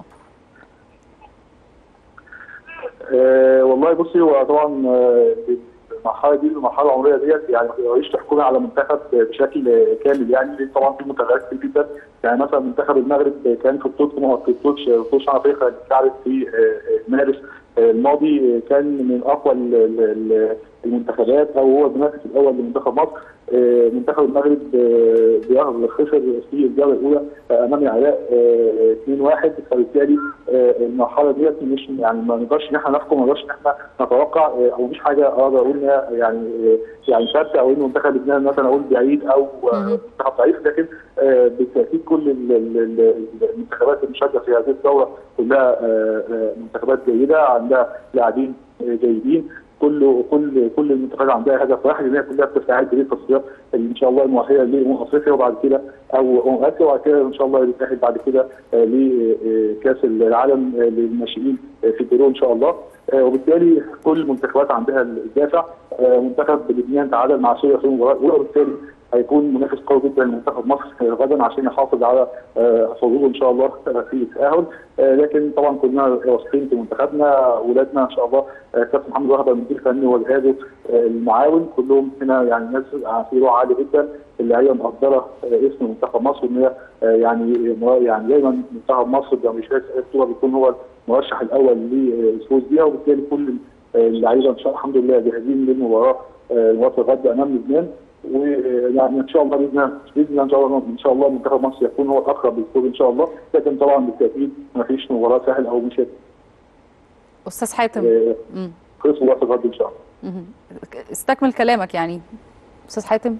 آه والله بصي هو طبعا آه، المرحله دي المرحله العمريه ديت يعني ما تقدريش تحكمي على منتخب بشكل كامل يعني لأن طبعا في متغيرات كتير جدا يعني مثلا منتخب المغرب كان في بطوله في بطوله بطوله شمال افريقيا اللي اتلعبت في آه، آه، مارس آه، الماضي كان من اقوى ال- ال- ال- المنتخبات او هو المنافس الاول لمنتخب مصر آه، منتخب المغرب آه، بياخد خسر في الجوله الاولى آه، امام العراق آه، 2-1 فبالتالي آه، المرحله ديت مش يعني ما نقدرش ان احنا نحكم ما نقدرش ان احنا نتوقع آه، او مش حاجه اقدر اقول انها يعني آه، يعني ثابته او ان منتخب لبنان مثلا اقول بعيد او آه، مهم. منتخب ضعيف لكن آه، بالتاكيد كل ال- ال- ال- المنتخبات المشاركه في هذه الدوره كلها آه، آه، منتخبات جيده عندها لاعبين آه، جيدين كل كل كل المنتخبات عندها هدف واحد ان هي كلها بتستعد للتصفيات اللي ان شاء الله المؤهله لامم افريقيا وبعد كده او امم اسيا وبعد كده ان شاء الله يتاهل بعد كده آه، لكاس العالم آه، للناشئين آه، في بيرو ان شاء الله آه، وبالتالي كل المنتخبات عندها الدافع آه، منتخب لبنان تعادل مع سوريا في المباراه الاولى وبالتالي هيكون منافس قوي جدا لمنتخب مصر آه، غدا عشان يحافظ على آه، حظوظه ان شاء الله آه، في التاهل آه، لكن طبعا كلنا واثقين في منتخبنا اولادنا ان شاء الله آه، كابتن محمد وهبه المدير الفني وجهازه آه، المعاون كلهم هنا يعني ناس في روح عالي جدا اللعيبه مقدره آه، اسم منتخب مصر ان هي آه، يعني يعني دايما منتخب مصر لما بيشارك في أي بطوله بيكون هو المرشح الاول للفوز بيها وبالتالي كل اللعيبه ان شاء الله الحمد لله جاهزين للمباراه آه، مباراه الغد امام لبنان ويعني ان شاء الله باذن الله باذن الله ان شاء الله ان شاء الله منتخب مصر يكون هو الاقرب للفوز ان شاء الله لكن طبعا بالتاكيد ما فيش مباراه سهله او مش استاذ حاتم آه، مم. خلص مباراه الغد ان شاء الله مهم. استكمل كلامك يعني استاذ حاتم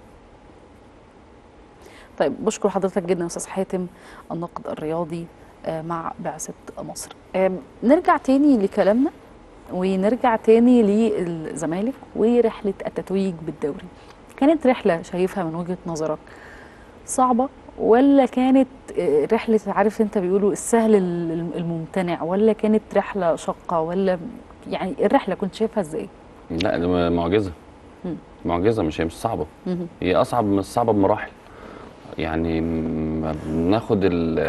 طيب بشكر حضرتك جدا يا استاذ حاتم الناقد الرياضي آه، مع بعثة مصر آم، نرجع تاني لكلامنا ونرجع تاني للزمالك ورحلة التتويج بالدوري كانت رحلة شايفها من وجهة نظرك صعبة ولا كانت آه، رحلة عارف انت بيقولوا السهل ال- الممتنع ولا كانت رحلة شاقة ولا يعني الرحلة كنت شايفها ازاي؟ لا دي معجزه مم. معجزه مش هي مش صعبه مهم. هي اصعب من الصعبه بمراحل يعني ما بناخد ال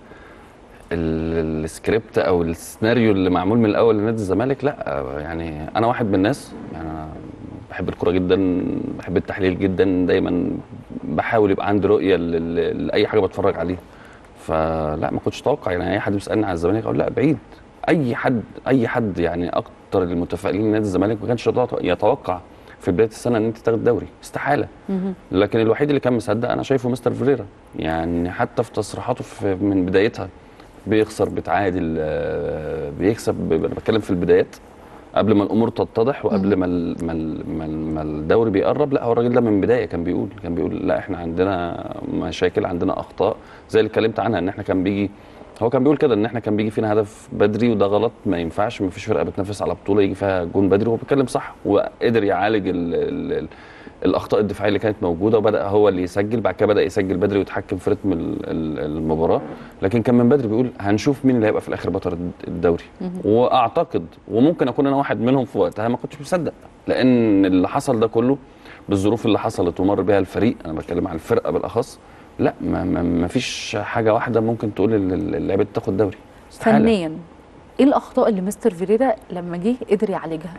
ال- السكريبت او السيناريو اللي معمول من الاول لنادي الزمالك لا يعني انا واحد من الناس يعني أنا بحب الكوره جدا بحب التحليل جدا دايما بحاول يبقى عندي رؤيه لل- لاي حاجه بتفرج عليها فلا ما كنتش اتوقع يعني اي حد بيسالني على الزمالك اقول لا بعيد اي حد اي حد يعني اكتر المتفائلين نادي الزمالك ما كانش يتوقع في بدايه السنه ان انت تاخد دوري استحاله مهم. لكن الوحيد اللي كان مصدق انا شايفه مستر فيريرا يعني حتى في تصريحاته في من بدايتها بيخسر بيتعادل آه، بيكسب ب- انا بتكلم في البدايات قبل ما الامور تتضح وقبل ما ال- ما ال- ما ال- ما الدوري بيقرب لا هو الراجل ده من بدايه كان بيقول كان بيقول لا احنا عندنا مشاكل عندنا اخطاء زي اللي اتكلمت عنها ان احنا كان بيجي هو كان بيقول كده ان احنا كان بيجي فينا هدف بدري وده غلط ما ينفعش ما فيش فرقه بتنافس على بطوله يجي فيها جون بدري وهو بيتكلم صح وقدر يعالج ال ال ال الاخطاء الدفاعيه اللي كانت موجوده وبدا هو اللي يسجل بعد كده بدا يسجل بدري ويتحكم في رتم ال- ال- المباراه لكن كان من بدري بيقول هنشوف مين اللي هيبقى في الاخر بطل الدوري واعتقد وممكن اكون انا واحد منهم في وقتها ما كنتش مصدق لان اللي حصل ده كله بالظروف اللي حصلت ومر بها الفريق انا بتكلم على الفرقه بالاخص لا ما, ما, ما فيش حاجه واحده ممكن تقول ال- ال- اللعيبه دي تاخد دوري استحالة. فنيا ايه الاخطاء اللي مستر فيريرا لما جه قدر يعالجها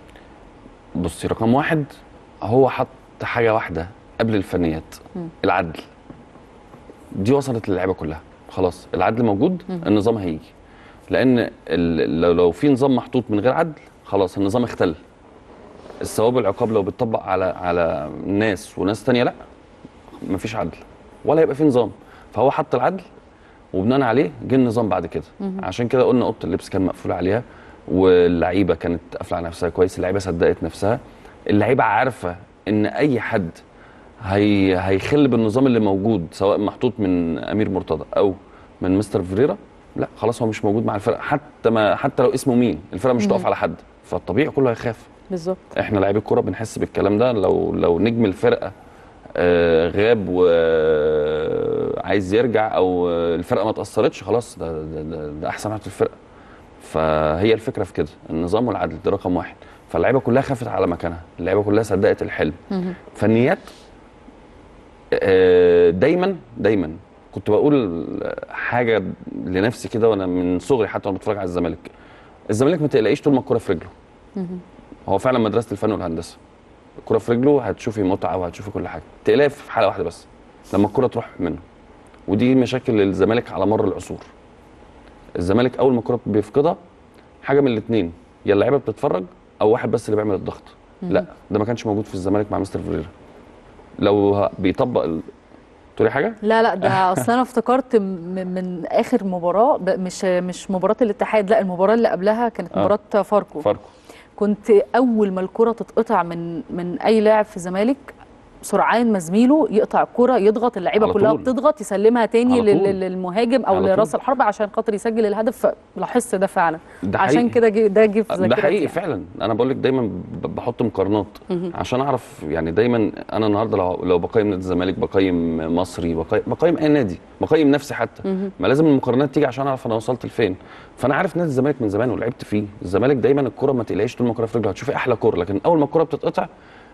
بصي رقم واحد هو حط حاجه واحده قبل الفنيات مم. العدل دي وصلت للعيبه كلها خلاص العدل موجود مم. النظام هيجي لان ال- لو لو في نظام محطوط من غير عدل خلاص النظام اختل الثواب والعقاب لو بيطبق على على ناس وناس تانية لا مفيش عدل ولا يبقى في نظام فهو حط العدل وبناء عليه جه النظام بعد كده عشان كده قلنا اوضه اللبس كان مقفول عليها واللعيبه كانت قافله على نفسها كويس اللعيبه صدقت نفسها اللعيبه عارفه ان اي حد هي هيخل بالنظام اللي موجود سواء محطوط من امير مرتضى او من مستر فيريرا لا خلاص هو مش موجود مع الفرقه حتى ما حتى لو اسمه مين الفرقه مش هتقف على حد فالطبيعي كله هيخاف بالظبط احنا لعيبه الكوره بنحس بالكلام ده لو لو نجم الفرقه آه، غاب وعايز يرجع او آه، الفرقه ما تاثرتش خلاص ده, ده, ده, ده احسن واحد في الفرقه فهي الفكره في كده النظام والعدل ده رقم واحد فاللعيبه كلها خافت على مكانها اللعيبه كلها صدقت الحلم فنيات آه، دايما دايما كنت بقول حاجه لنفسي كده وانا من صغري حتى وانا بتفرج على الزمالك الزمالك ما تقلقيش طول ما الكوره في رجله هو فعلا مدرسه الفن والهندسه الكوره في رجله هتشوفي متعه وهتشوفي كل حاجه تقلقي في حاله واحده بس لما الكوره تروح منه ودي مشاكل الزمالك على مر العصور الزمالك اول ما الكوره بيفقدها حاجه من الاثنين يا اللعيبه بتتفرج او واحد بس اللي بيعمل الضغط لا ده ما كانش موجود في الزمالك مع مستر فيريرا لو ه- بيطبق ال... تقولي حاجه لا لا ده اصل انا افتكرت م- من اخر مباراه ب- مش مش مباراه الاتحاد لا المباراه اللي قبلها كانت آه. مباراه فاركو فاركو كنت اول ما الكره تتقطع من من اي لاعب في الزمالك سرعان ما زميله يقطع الكره يضغط اللعيبه على كلها طول. بتضغط يسلمها تاني على لل- طول. للمهاجم او على طول. لراس الحرب عشان خاطر يسجل الهدف فلاحظت ده فعلا ده عشان حقيقي. كده جه- ده جه في ده ذاكرتي حقيقي يعني. فعلا انا بقول لك دايما ب- بحط مقارنات عشان اعرف يعني دايما انا النهارده لو لو بقيم نادي الزمالك بقيم مصري بقيم, بقيم اي نادي بقيم نفسي حتى ما لازم المقارنات تيجي عشان اعرف انا وصلت لفين فانا عارف نادي الزمالك من زمان ولعبت فيه الزمالك دايما الكره ما تلاقيش طول ما الكره في رجله هتشوفي احلى كوره لكن اول ما الكره بتتقطع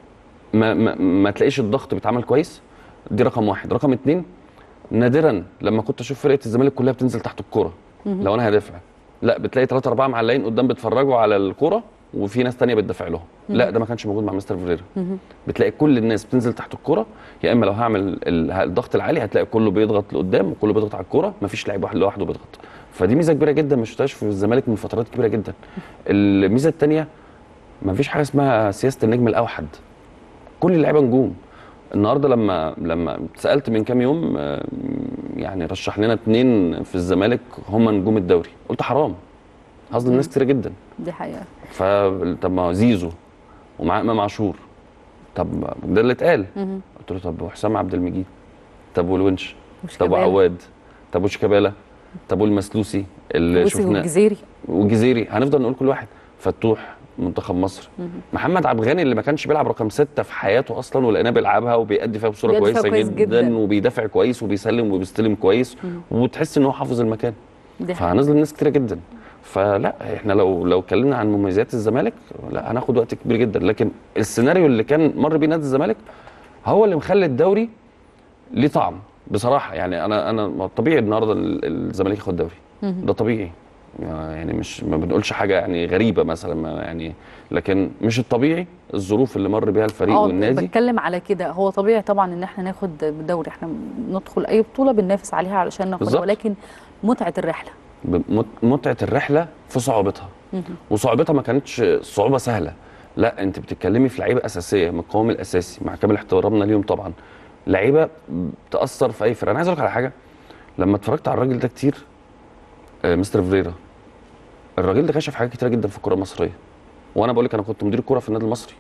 ما, ما, ما تلاقيش الضغط بيتعمل كويس دي رقم واحد رقم اتنين نادرا لما كنت اشوف فرقه الزمالك كلها بتنزل تحت الكوره لو انا هدافع لا بتلاقي ثلاثة أربعة معلقين قدام بيتفرجوا على الكورة وفي ناس تانية بتدافع لهم لا ده ما كانش موجود مع مستر فيريرا بتلاقي كل الناس بتنزل تحت الكورة يا إما لو هعمل ال- الضغط العالي هتلاقي كله بيضغط لقدام وكله بيضغط على الكورة مفيش لعيب واحد لوحده بيضغط فدي ميزة كبيرة جدا ما شفتهاش في الزمالك من فترات كبيرة جدا الميزة التانية مفيش حاجة اسمها سياسة النجم الأوحد كل اللعيبة نجوم النهارده لما لما سالت من كام يوم آه، يعني رشح لنا اتنين في الزمالك هم نجوم الدوري قلت حرام هظلم ناس كتير جدا دي حقيقه ف طب ما زيزو ومعاه امام عاشور طب ده اللي اتقال قلت له طب وحسام عبد المجيد طب والونش طب وشيكابالا. وعواد طب وشيكابالا طب والمسلوسي اللي وسي شفناه والجزيري والجزيري هنفضل نقول كل واحد فتوح منتخب مصر محمد عبد الغني اللي ما كانش بيلعب رقم ستة في حياته اصلا ولقيناه بيلعبها وبيأدي فيها بصوره بيأدي فيها كويسه كويس جدا, جدا. وبيدافع كويس وبيسلم وبيستلم كويس وتحس ان هو حافظ المكان دي حقيقة. فهنظلم ناس كتيره جدا فلا احنا لو لو اتكلمنا عن مميزات الزمالك لا هناخد وقت كبير جدا لكن السيناريو اللي كان مر بيه نادي الزمالك هو اللي مخلي الدوري ليه طعم بصراحه يعني انا انا طبيعي النهارده ال- الزمالك ياخد دوري ده طبيعي يعني مش ما بنقولش حاجه يعني غريبه مثلا ما يعني لكن مش الطبيعي الظروف اللي مر بيها الفريق اه والنادي بتكلم على كده هو طبيعي طبعا ان احنا ناخد دوري احنا ندخل اي بطوله بننافس عليها علشان ناخدها بالظبط. ولكن متعه الرحله بمت- متعه الرحله في صعوبتها وصعوبتها ما كانتش صعوبه سهله لا انت بتتكلمي في لعيبه اساسيه من القوام الاساسي مع كامل احترامنا ليهم طبعا لعيبه تاثر في اي فرقه انا عايز اقول لك على حاجه لما اتفرجت على الراجل ده كتير آه، مستر فيريرا الراجل ده كشف حاجات كتيره جدا في الكره المصريه وانا بقول لك انا كنت مدير كوره في النادي المصري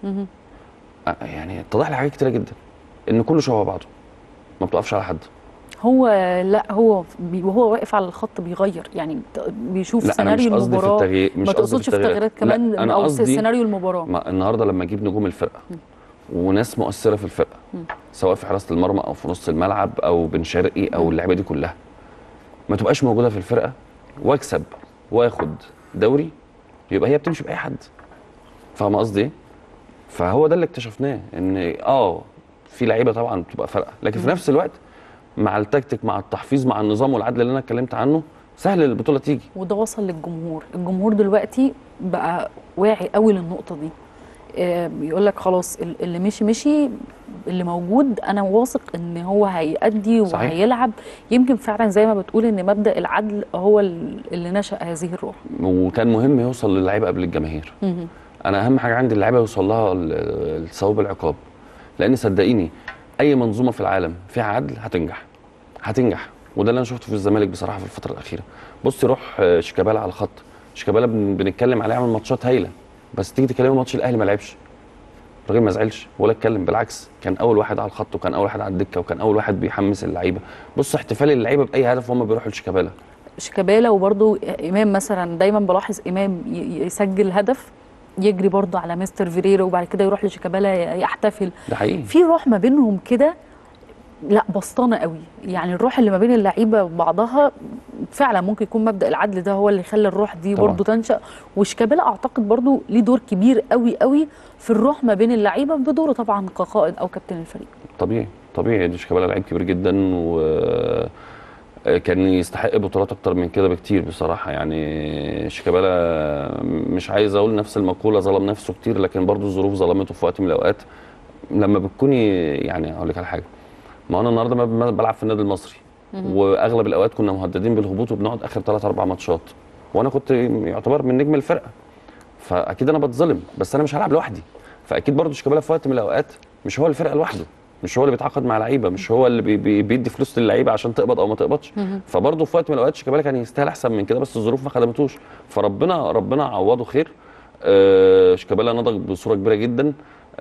آه، يعني اتضح لي حاجات كتيره جدا ان كله شبه بعضه ما بتقفش على حد هو لا هو بي- وهو واقف على الخط بيغير يعني بت- بيشوف لا انا مش سيناريو قصدي في المباراه التغيير مش ما قصدي تقصدش في التغييرات كمان لا، انا او قصدي سيناريو المباراه ما النهارده لما اجيب نجوم الفرقه وناس مؤثره في الفرقه سواء في حراسه المرمى او في نص الملعب او بن شرقي او اللعيبه دي كلها ما تبقاش موجوده في الفرقه واكسب واخد دوري يبقى هي بتمشي باي حد فاهم قصدي ايه؟ فهو ده اللي اكتشفناه ان اه في لعيبه طبعا بتبقى فارقه لكن في نفس الوقت مع التكتيك مع التحفيز مع النظام والعدل اللي انا اتكلمت عنه سهل البطوله تيجي وده وصل للجمهور الجمهور دلوقتي بقى واعي قوي للنقطه دي بيقول لك خلاص ال- اللي مشي مشي اللي موجود انا واثق ان هو هيأدي صحيح. وهيلعب يمكن فعلا زي ما بتقول ان مبدأ العدل هو ال- اللي نشأ هذه الروح وكان مهم يوصل للعيبه قبل الجماهير انا اهم حاجه عندي اللعيبه يوصل لها ال- الثواب العقاب لان صدقيني اي منظومه في العالم فيها عدل هتنجح هتنجح وده اللي انا شفته في الزمالك بصراحه في الفتره الاخيره بصي روح آه، شيكابالا على الخط شيكابالا بن- بنتكلم عليه عمل ماتشات هايله بس تيجي تكلمي ماتش الاهلي ما لعبش الراجل ما زعلش ولا اتكلم بالعكس كان اول واحد على الخط وكان اول واحد على الدكه وكان اول واحد بيحمس اللعيبه بص احتفال اللعيبه باي هدف وهم بيروحوا لشيكابالا شيكابالا وبرده امام مثلا دايما بلاحظ امام ي- يسجل هدف يجري برضه على مستر فيريرا وبعد كده يروح لشيكابالا ي- يحتفل ده حقيقي في روح ما بينهم كده لا بسطانه قوي يعني الروح اللي ما بين اللعيبه وبعضها فعلا ممكن يكون مبدا العدل ده هو اللي خلى الروح دي طبعاً. برضو تنشا وشيكابالا اعتقد برضو ليه دور كبير قوي قوي في الروح ما بين اللعيبه بدوره طبعا كقائد او كابتن الفريق طبيعي طبيعي دي شيكابالا لعيب كبير جدا و كان يستحق بطولات اكتر من كده بكتير بصراحه يعني شيكابالا مش عايز اقول نفس المقوله ظلم نفسه كتير لكن برضو الظروف ظلمته في وقت من الاوقات لما بتكوني يعني اقول لك على حاجه ما انا النهارده ما- بلعب في النادي المصري واغلب الاوقات كنا مهددين بالهبوط وبنقعد اخر ثلاث اربع ماتشات وانا كنت يعتبر من نجم الفرقه فاكيد انا بتظلم بس انا مش هلعب لوحدي فاكيد برضو شيكابالا في وقت من الاوقات مش هو الفرقه لوحده مش هو اللي بيتعاقد مع لعيبه مش هو اللي بي بي بيدي فلوس للعيبه عشان تقبض او ما تقبضش فبرضه في وقت من الاوقات شيكابالا كان يستاهل احسن من كده بس الظروف ما خدمتوش فربنا ربنا عوضه خير آه شيكابالا نضج بصوره كبيره جدا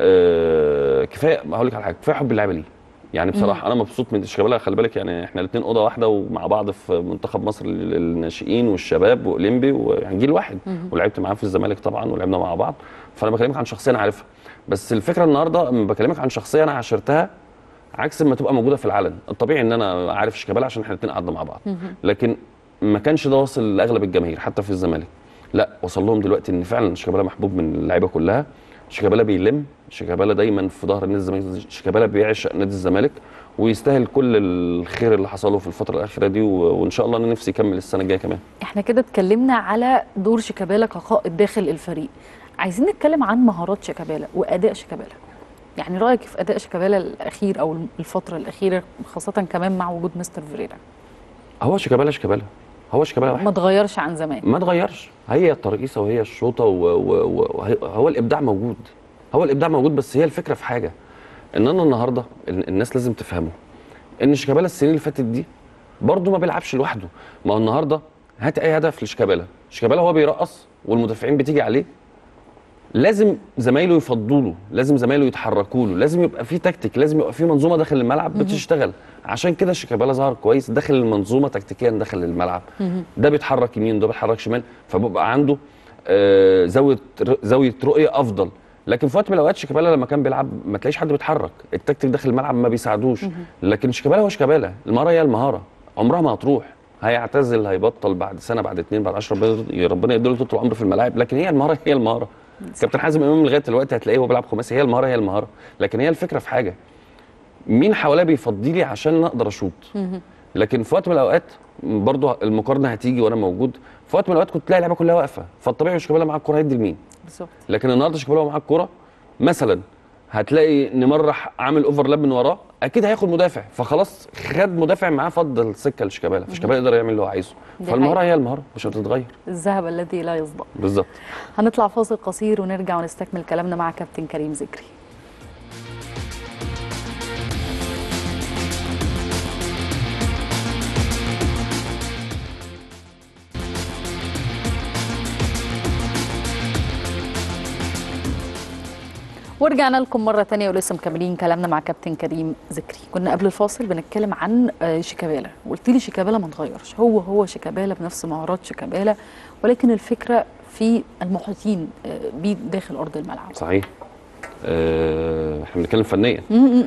آه كفايه هقول لك على حاجه كفايه حب اللعيبه ليه يعني بصراحه انا مبسوط من شيكابالا خلي بالك يعني احنا الاثنين اوضه واحده ومع بعض في منتخب مصر للناشئين والشباب واولمبي ويعني جيل واحد ولعبت معاه في الزمالك طبعا ولعبنا مع بعض فانا بكلمك عن شخصيه انا عارفها بس الفكره النهارده لما بكلمك عن شخصيه انا عاشرتها عكس ما تبقى موجوده في العلن الطبيعي ان انا عارف شيكابالا عشان احنا الاثنين قعدنا مع بعض لكن ما كانش ده واصل لاغلب الجماهير حتى في الزمالك لا وصل لهم دلوقتي ان فعلا شيكابالا محبوب من اللعيبه كلها شيكابالا بيلم شيكابالا دايما في ظهر نادي الزمالك شيكابالا بيعشق نادي الزمالك ويستاهل كل الخير اللي حصل له في الفتره الاخيره دي و- وان شاء الله انا نفسي يكمل السنه الجايه كمان احنا كده اتكلمنا على دور شيكابالا كقائد داخل الفريق عايزين نتكلم عن مهارات شيكابالا واداء شيكابالا يعني رايك في اداء شيكابالا الاخير او الفتره الاخيره خاصه كمان مع وجود مستر فيريرا هو شيكابالا شيكابالا هو شيكابالا واحد ما اتغيرش عن زمان ما اتغيرش هي الترقيصه وهي الشوطه وهو الابداع موجود هو الابداع موجود بس هي الفكره في حاجه ان انا النهارده ال- الناس لازم تفهمه ان شيكابالا السنين اللي فاتت دي برضه ما بيلعبش لوحده ما هو النهارده هات اي هدف لشيكابالا شيكابالا هو بيرقص والمدافعين بتيجي عليه لازم زمايله يفضوا له لازم زمايله يتحركوا له لازم يبقى في تكتيك لازم يبقى في منظومه داخل الملعب بتشتغل عشان كده شيكابالا ظهر كويس داخل المنظومه تكتيكيا داخل الملعب ده بيتحرك يمين ده بيتحرك شمال فبيبقى عنده آه، زاويه زاويه رؤيه افضل لكن في وقت من الاوقات شيكابالا لما كان بيلعب ما تلاقيش حد بيتحرك التكتيك داخل الملعب ما بيساعدوش لكن شيكابالا هو شيكابالا المهاره هي المهاره عمرها ما هتروح هيعتزل هيبطل بعد سنه بعد اتنين بعد 10 ربنا ربنا يديله طول العمر في الملاعب لكن هي المهاره هي المهاره كابتن حازم امام لغايه دلوقتي هتلاقيه وهو بيلعب خماسي هي المهاره هي المهاره لكن هي الفكره في حاجه مين حواليا بيفضي لي عشان أنا اقدر اشوط لكن في وقت من الاوقات برضه المقارنه هتيجي وانا موجود في وقت من الاوقات كنت تلاقي اللعبه كلها واقفه فالطبيعي شيكابالا معاه الكوره هيدي لمين بالظبط لكن النهارده شيكابالا وهو معاه الكوره مثلا هتلاقي نيمار راح عامل اوفرلاب من وراه اكيد هياخد مدافع فخلاص خد مدافع معاه فضل السكه لشيكابالا فشيكابالا يقدر يعمل اللي هو عايزه دي فالمهاره حقيقة. هي المهاره مش هتتغير الذهب الذي لا يصدأ بالظبط هنطلع فاصل قصير ونرجع ونستكمل كلامنا مع كابتن كريم ذكري ورجعنا لكم مرة تانية ولسه مكملين كلامنا مع كابتن كريم ذكري كنا قبل الفاصل بنتكلم عن آه، شيكابالا وقلت لي شيكابالا ما اتغيرش هو هو شيكابالا بنفس مهارات شيكابالا ولكن الفكرة في المحيطين آه، بيه داخل أرض الملعب صحيح آه، احنا بنتكلم فنيا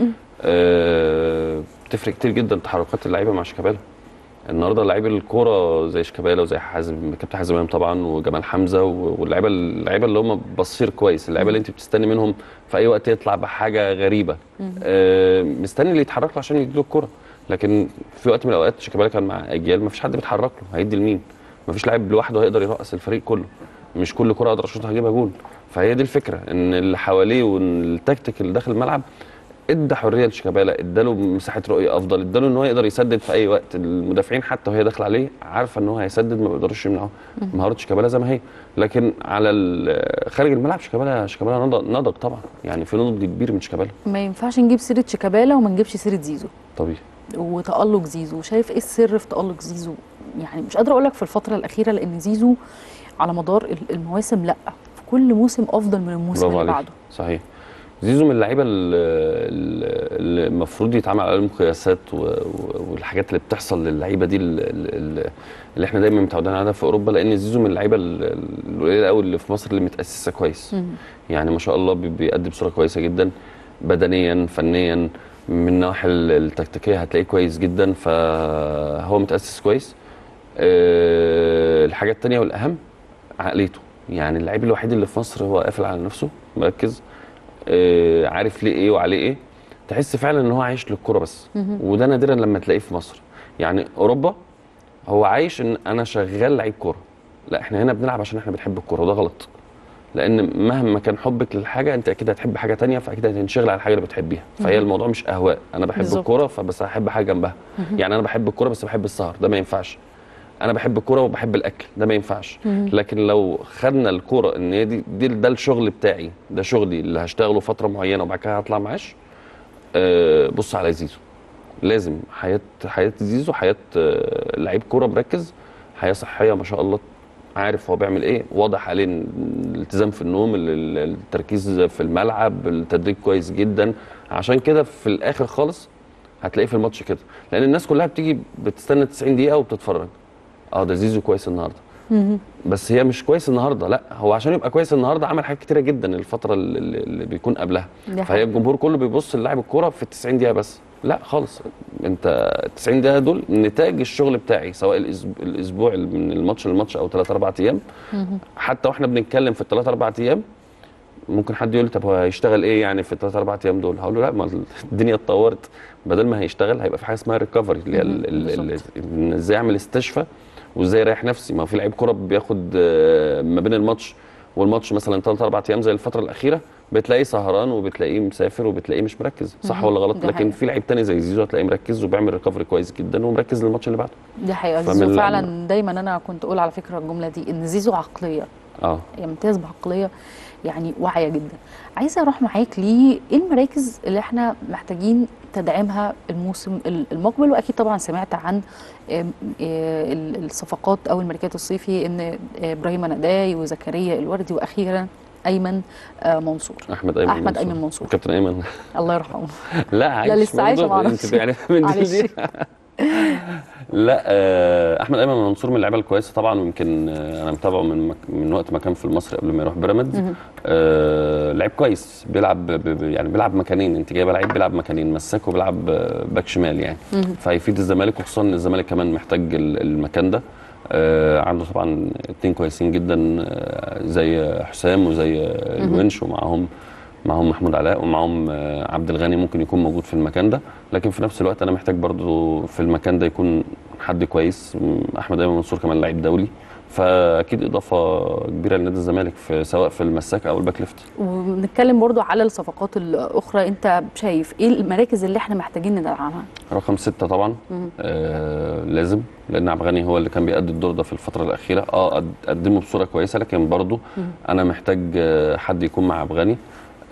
آه، بتفرق كتير جدا تحركات اللعيبه مع شيكابالا النهارده لعيب الكوره زي شيكابالا وزي حازم كابتن حازم امام طبعا وجمال حمزه و- واللعيبه اللعيبه اللي هم بصير كويس اللعيبه اللي انت بتستني منهم في اي وقت يطلع بحاجه غريبه آه، مستني اللي يتحرك له عشان يديله الكوره لكن في وقت من الاوقات شيكابالا كان مع اجيال ما فيش حد بيتحرك له هيدي لمين ما فيش لاعب لوحده هيقدر يرقص الفريق كله مش كل كره اقدر اشوطها هجيبها جول فهي دي الفكره ان اللي حواليه والتكتيك اللي داخل الملعب ادى حريه لشيكابالا اداله مساحه رؤيه افضل اداله ان هو يقدر يسدد في اي وقت المدافعين حتى وهي داخله عليه عارفه ان هو هيسدد ما بيقدروش يمنعوه مهاره شيكابالا زي ما هي لكن على ال- خارج الملعب شيكابالا شيكابالا نضج, نضج طبعا يعني في نضج كبير من شيكابالا ما ينفعش نجيب سيرة شيكابالا وما نجيبش سيرة زيزو طبيعي وتألق زيزو شايف ايه السر في تألق زيزو يعني مش قادره اقول لك في الفتره الاخيره لان زيزو على مدار ال- المواسم لا في كل موسم افضل من الموسم برافو اللي عليك بعده صحيح زيزو من اللعيبه ال- ال- اللي المفروض يتعمل عليهم قياسات و- و- والحاجات اللي بتحصل للعيبه دي ال- ال- اللي احنا دايما متعودين عليها في اوروبا لان زيزو من اللعيبه ال- القليله قوي اللي في مصر اللي متاسسه كويس يعني ما شاء الله بي- بيأدي بصوره كويسه جدا بدنيا فنيا من الناحيه ال- التكتيكيه هتلاقيه كويس جدا فهو متاسس كويس آه، الحاجه التانية والاهم عقليته يعني اللعيب الوحيد اللي في مصر هو قافل على نفسه مركز آه، عارف ليه ايه وعليه ايه تحس فعلا ان هو عايش للكرة بس وده نادرا لما تلاقيه في مصر يعني اوروبا هو عايش ان انا شغال لعيب كوره لا احنا هنا بنلعب عشان احنا بنحب الكوره وده غلط لان مهما كان حبك للحاجه انت اكيد هتحب حاجه تانية فاكيد هتنشغل على الحاجه اللي بتحبيها فهي الموضوع مش اهواء انا بحب بالظبط. الكوره فبس هحب حاجه جنبها يعني انا بحب الكوره بس بحب السهر ده ما ينفعش انا بحب الكوره وبحب الاكل ده ما ينفعش لكن لو خدنا الكوره ان هي دي, دي ده الشغل بتاعي ده شغلي اللي هشتغله فتره معينه وبعد كده هطلع معاش آه، بص على زيزو لازم حياه حياه زيزو حياه آه، لعيب كوره مركز حياه صحيه ما شاء الله عارف هو بيعمل ايه واضح عليه إن الالتزام في النوم ال- ال- التركيز في الملعب التدريب كويس جدا عشان كده في الاخر خالص هتلاقيه في الماتش كده لان الناس كلها بتيجي بتستنى 90 دقيقه وبتتفرج اه ده زيزو كويس النهارده بس هي مش كويس النهارده لا هو عشان يبقى كويس النهارده عمل حاجات كتيره جدا الفتره اللي, اللي بيكون قبلها دي فهي حقيقة. الجمهور كله بيبص للاعب الكوره في ال 90 دقيقه بس لا خالص انت ال 90 دقيقه دول نتاج الشغل بتاعي سواء الأسب- الاسبوع من الماتش للماتش او 3 4 ايام حتى واحنا بنتكلم في الثلاث اربع ايام ممكن حد يقول لي طب هو هيشتغل ايه يعني في الثلاث اربع ايام دول هقول له لا ما الدنيا اتطورت بدل ما هيشتغل هيبقى في حاجه اسمها ريكفري اللي هي ال- ال- ال- إن ازاي اعمل استشفاء وازاي اريح نفسي ما هو في لعيب كوره بياخد آه، ما بين الماتش والماتش مثلا ثلاث اربع ايام زي الفتره الاخيره بتلاقيه سهران وبتلاقيه مسافر وبتلاقيه مش مركز صح ولا غلط ده لكن حقيقي. في لعيب تاني زي زيزو هتلاقيه مركز وبيعمل ريكفري كويس جدا ومركز للماتش اللي بعده دي حقيقه فمن زيزو ال- فعلا دايما انا كنت اقول على فكره الجمله دي ان زيزو عقليه اه يمتاز بعقليه يعني واعيه جدا عايزه اروح معاك ليه ايه المراكز اللي احنا محتاجين تدعيمها الموسم المقبل واكيد طبعا سمعت عن آم، آه، ال- الصفقات او الميركاتو الصيفي ان آه، ابراهيم نداي وزكريا الوردي واخيرا ايمن آه، منصور احمد ايمن أحمد أيمن منصور. كابتن ايمن الله يرحمه لا عايش لسه عايشة برضه. معرفش. انت يعني من دي معلش. دي. لا آه، احمد ايمن منصور من اللعيبه الكويسه طبعا ويمكن آه، انا متابعه من مك... من وقت ما كان في المصري قبل ما يروح بيراميدز آه لعيب كويس بيلعب ب... ب... يعني بيلعب مكانين انت جايبه لعيب بيلعب مكانين مساك وبيلعب آه، باك شمال يعني فهيفيد الزمالك وخصوصا ان الزمالك كمان محتاج ال- المكان ده آه عنده طبعا اتنين كويسين جدا آه زي حسام وزي آه، الونش ومعاهم معاهم محمود علاء ومعاهم آه، عبد الغني ممكن يكون موجود في المكان ده لكن في نفس الوقت انا محتاج برضو في المكان ده يكون حد كويس م، احمد ايمن منصور كمان لعيب دولي فاكيد اضافه كبيره لنادي الزمالك في سواء في المساك او الباك ليفت ونتكلم برضو على الصفقات الاخرى انت شايف ايه المراكز اللي احنا محتاجين ندعمها رقم ستة طبعا آه لازم لان عبد الغني هو اللي كان بيأدي الدور ده في الفتره الاخيره اه قد- قدمه بصوره كويسه لكن برضو انا محتاج آه حد يكون مع عبد الغني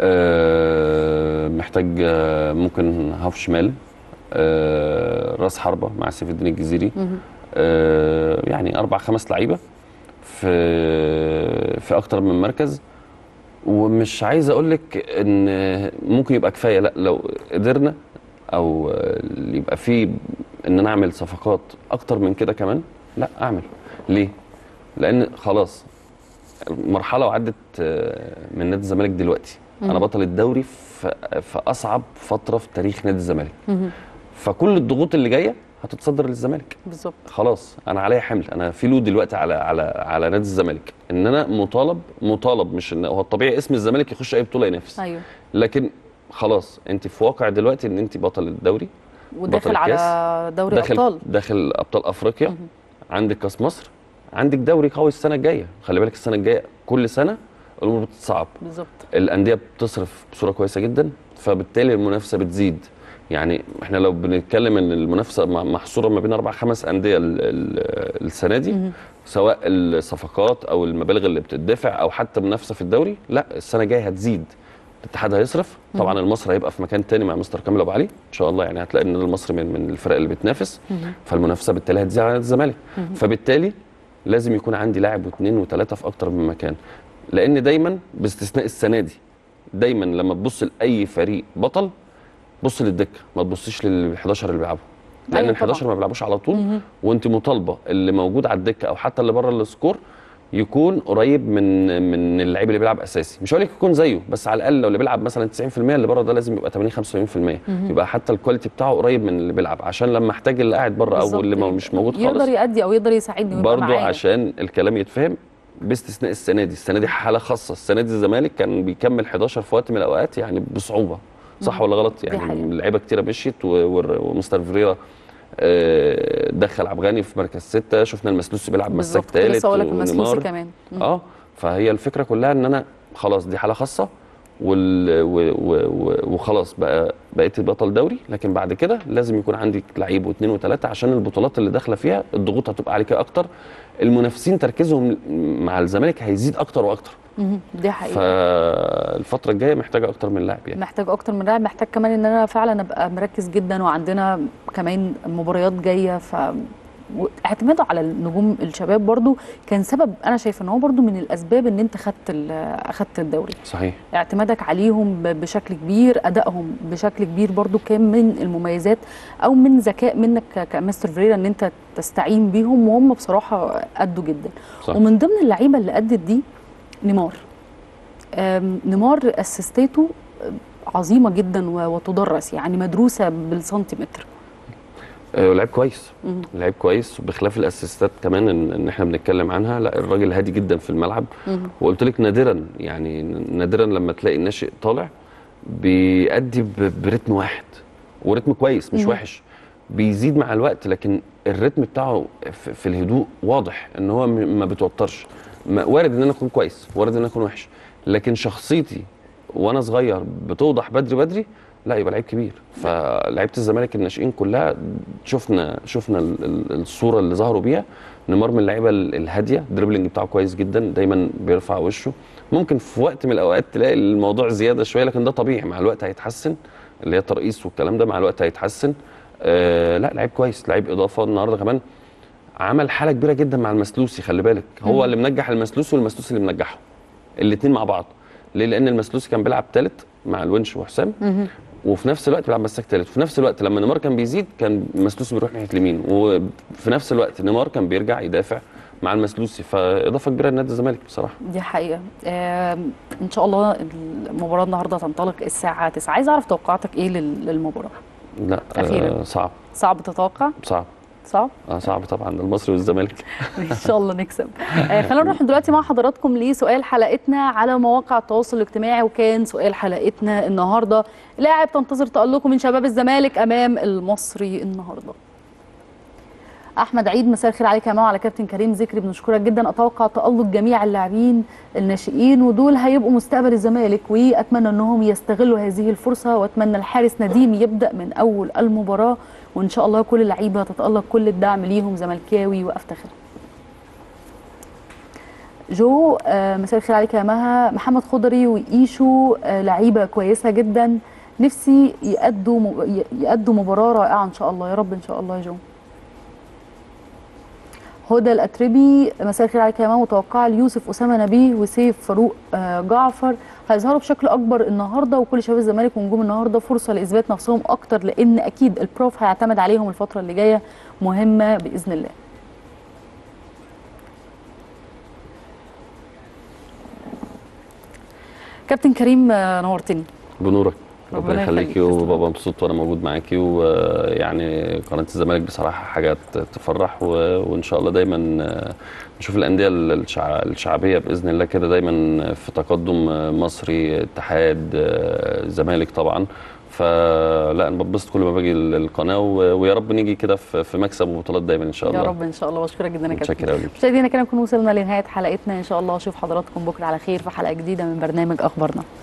آه محتاج آه ممكن هاف شمال آه راس حربه مع سيف الدين الجزيري آه يعني اربع خمس لعيبه في في اكتر من مركز ومش عايز اقول لك ان ممكن يبقى كفايه لا لو قدرنا او يبقى في ان انا اعمل صفقات اكتر من كده كمان لا اعمل ليه لان خلاص مرحله وعدت من نادي الزمالك دلوقتي انا بطل الدوري في في اصعب فتره في تاريخ نادي الزمالك فكل الضغوط اللي جايه هتتصدر للزمالك بالظبط خلاص انا عليا حمل انا في لود دلوقتي على على على نادي الزمالك ان انا مطالب مطالب مش ان هو الطبيعي اسم الزمالك يخش اي بطوله ينافس ايوه لكن خلاص انت في واقع دلوقتي ان انت بطل الدوري وداخل بطل على الكاس، دوري داخل ابطال داخل ابطال افريقيا عندك كاس مصر عندك دوري قوي السنه الجايه خلي بالك السنه الجايه كل سنه الامور بتتصعب بالظبط الانديه بتصرف بصوره كويسه جدا فبالتالي المنافسه بتزيد يعني احنا لو بنتكلم ان المنافسه م- محصوره ما بين اربع خمس انديه ال- ال- السنه دي سواء الصفقات او المبالغ اللي بتدفع او حتى منافسه في الدوري لا السنه الجايه هتزيد الاتحاد هيصرف طبعا المصري هيبقى في مكان تاني مع مستر كامل ابو علي ان شاء الله يعني هتلاقي ان المصري من, من الفرق اللي بتنافس فالمنافسه بالتالي هتزيد على نادي الزمالك فبالتالي لازم يكون عندي لاعب واثنين وثلاثه في اكتر من مكان لان دايما باستثناء السنه دي دايما لما تبص لاي فريق بطل بص للدكه ما تبصيش لل 11 اللي بيلعبوا لان أيوة ال 11 طبعاً. ما بيلعبوش على طول وانت مطالبه اللي موجود على الدكه او حتى اللي بره السكور يكون قريب من من اللعيب اللي بيلعب اساسي مش هقول لك يكون زيه بس على الاقل لو اللي بيلعب مثلا 90% اللي بره ده لازم يبقى 80 85% يبقى حتى الكواليتي بتاعه قريب من اللي بيلعب عشان لما احتاج اللي قاعد بره او بالظبط. اللي ما- مش موجود خالص يقدر يأدي او يقدر يساعدني ويبقى برضو معايا. عشان الكلام يتفهم باستثناء السنه دي السنه دي حاله خاصه السنه دي الزمالك كان بيكمل 11 في وقت من الاوقات يعني بصعوبه صح ولا غلط يعني حقيقة. لعيبه كتيره مشيت و- ور- ومستر فريرا آه، دخل عبد الغني في مركز ستة شفنا المسلوسي بيلعب مساك بالظبط كنت ثالث لسه اقول لك المسلوسي ونيمار. كمان مم. اه فهي الفكره كلها ان انا خلاص دي حاله خاصه وال... و... و... و... وخلاص بقى بقيت بطل دوري لكن بعد كده لازم يكون عندك لعيب واثنين وثلاثه عشان البطولات اللي داخله فيها الضغوط هتبقى عليك اكتر المنافسين تركيزهم مع الزمالك هيزيد اكتر واكتر مم. دي حقيقه فالفتره الجايه محتاجه اكتر من لاعب يعني محتاج اكتر من لاعب محتاج كمان ان انا فعلا ابقى مركز جدا وعندنا كمان مباريات جايه ف اعتماده على النجوم الشباب برضو كان سبب انا شايفه ان هو برضو من الاسباب ان انت خدت ال- اخدت الدوري صحيح اعتمادك عليهم ب- بشكل كبير ادائهم بشكل كبير برضو كان من المميزات او من ذكاء منك ك- كمستر فريرا ان انت تستعين بيهم وهم بصراحه ادوا جدا صح. ومن ضمن اللعيبه اللي ادت دي نيمار آم، نيمار اسيستاته عظيمه جدا و- وتدرس يعني مدروسه بالسنتيمتر آه، لعيب كويس مم. لعيب كويس بخلاف الاسيستات كمان ان, إن احنا بنتكلم عنها لا الراجل هادي جدا في الملعب مم. وقلت لك نادرا يعني نادرا لما تلاقي الناشئ طالع بيأدي ب- برتم واحد ورتم كويس مش مم. وحش بيزيد مع الوقت لكن الرتم بتاعه في في الهدوء واضح ان هو م- ما بيتوترش ما- وارد ان انا اكون كويس وارد ان انا اكون وحش لكن شخصيتي وانا صغير بتوضح بدري بدري لا يبقى لعيب كبير فلعيبه الزمالك الناشئين كلها شفنا شفنا ال- ال- الصوره اللي ظهروا بيها نيمار من اللعيبه ال- الهاديه الدريبلينج بتاعه كويس جدا دايما بيرفع وشه ممكن في وقت من الاوقات تلاقي الموضوع زياده شويه لكن ده طبيعي مع الوقت هيتحسن اللي هي ترقيص والكلام ده مع الوقت هيتحسن آه لا لعيب كويس لعيب اضافه النهارده كمان عمل حاله كبيره جدا مع المسلوسي خلي بالك هو اللي منجح المسلوسي والمسلوسي اللي منجحه الاثنين مع بعض ليه لان المسلوسي كان بيلعب ثالث مع الونش وحسام وفي نفس الوقت بيلعب مساك ثالث وفي نفس الوقت لما نيمار كان بيزيد كان مسلوسي بيروح ناحيه اليمين وفي نفس الوقت نيمار كان بيرجع يدافع مع المسلوسي فاضافه كبيره لنادي الزمالك بصراحه دي حقيقه آم، ان شاء الله المباراه النهارده تنطلق الساعه 9 عايز اعرف توقعاتك ايه لل- للمباراه لا أخيراً. آه صعب صعب تتوقع صعب صعب اه صعب طبعا المصري والزمالك ان شاء الله نكسب آه خلينا نروح دلوقتي مع حضراتكم لسؤال حلقتنا على مواقع التواصل الاجتماعي وكان سؤال حلقتنا النهارده لاعب تنتظر تألقه من شباب الزمالك امام المصري النهارده احمد عيد مساء الخير عليك يا ماما وعلى كابتن كريم ذكري بنشكرك جدا اتوقع تالق جميع اللاعبين الناشئين ودول هيبقوا مستقبل الزمالك واتمنى انهم يستغلوا هذه الفرصه واتمنى الحارس نديم يبدا من اول المباراه وان شاء الله كل اللعيبه تتالق كل الدعم ليهم زملكاوي وافتخر جو آه، مساء الخير عليك يا مها محمد خضري وايشو آه، لعيبه كويسه جدا نفسي يأدوا م- يأدوا مباراه رائعه ان شاء الله يا رب ان شاء الله يا جو هدى الاتربي مساء الخير عليك يا ماما متوقعه ليوسف اسامه نبيه وسيف فاروق آه، جعفر هيظهروا بشكل اكبر النهارده وكل شباب الزمالك ونجوم النهارده فرصه لاثبات نفسهم اكتر لان اكيد البروف هيعتمد عليهم الفتره اللي جايه مهمه باذن الله كابتن كريم آه، نورتني بنورك ربنا ربنا يخليك، يخليكي تسلم. وبابا مبسوط وانا موجود معاكي ويعني قناه الزمالك بصراحه حاجه ت- تفرح و- وان شاء الله دايما آه، نشوف الانديه الشع- الشعبيه باذن الله كده دايما في تقدم آه، مصري اتحاد آه، زمالك طبعا فلا انا ببسط كل ما باجي ال- القناه و- ويا رب نيجي كده في في مكسب وبطولات دايما ان شاء الله يا رب ان شاء الله بشكرك جدا يا كابتن متشكر قوي مشاهدينا كده نكون وصلنا لنهايه حلقتنا ان شاء الله اشوف حضراتكم بكره على خير في حلقه جديده من برنامج اخبارنا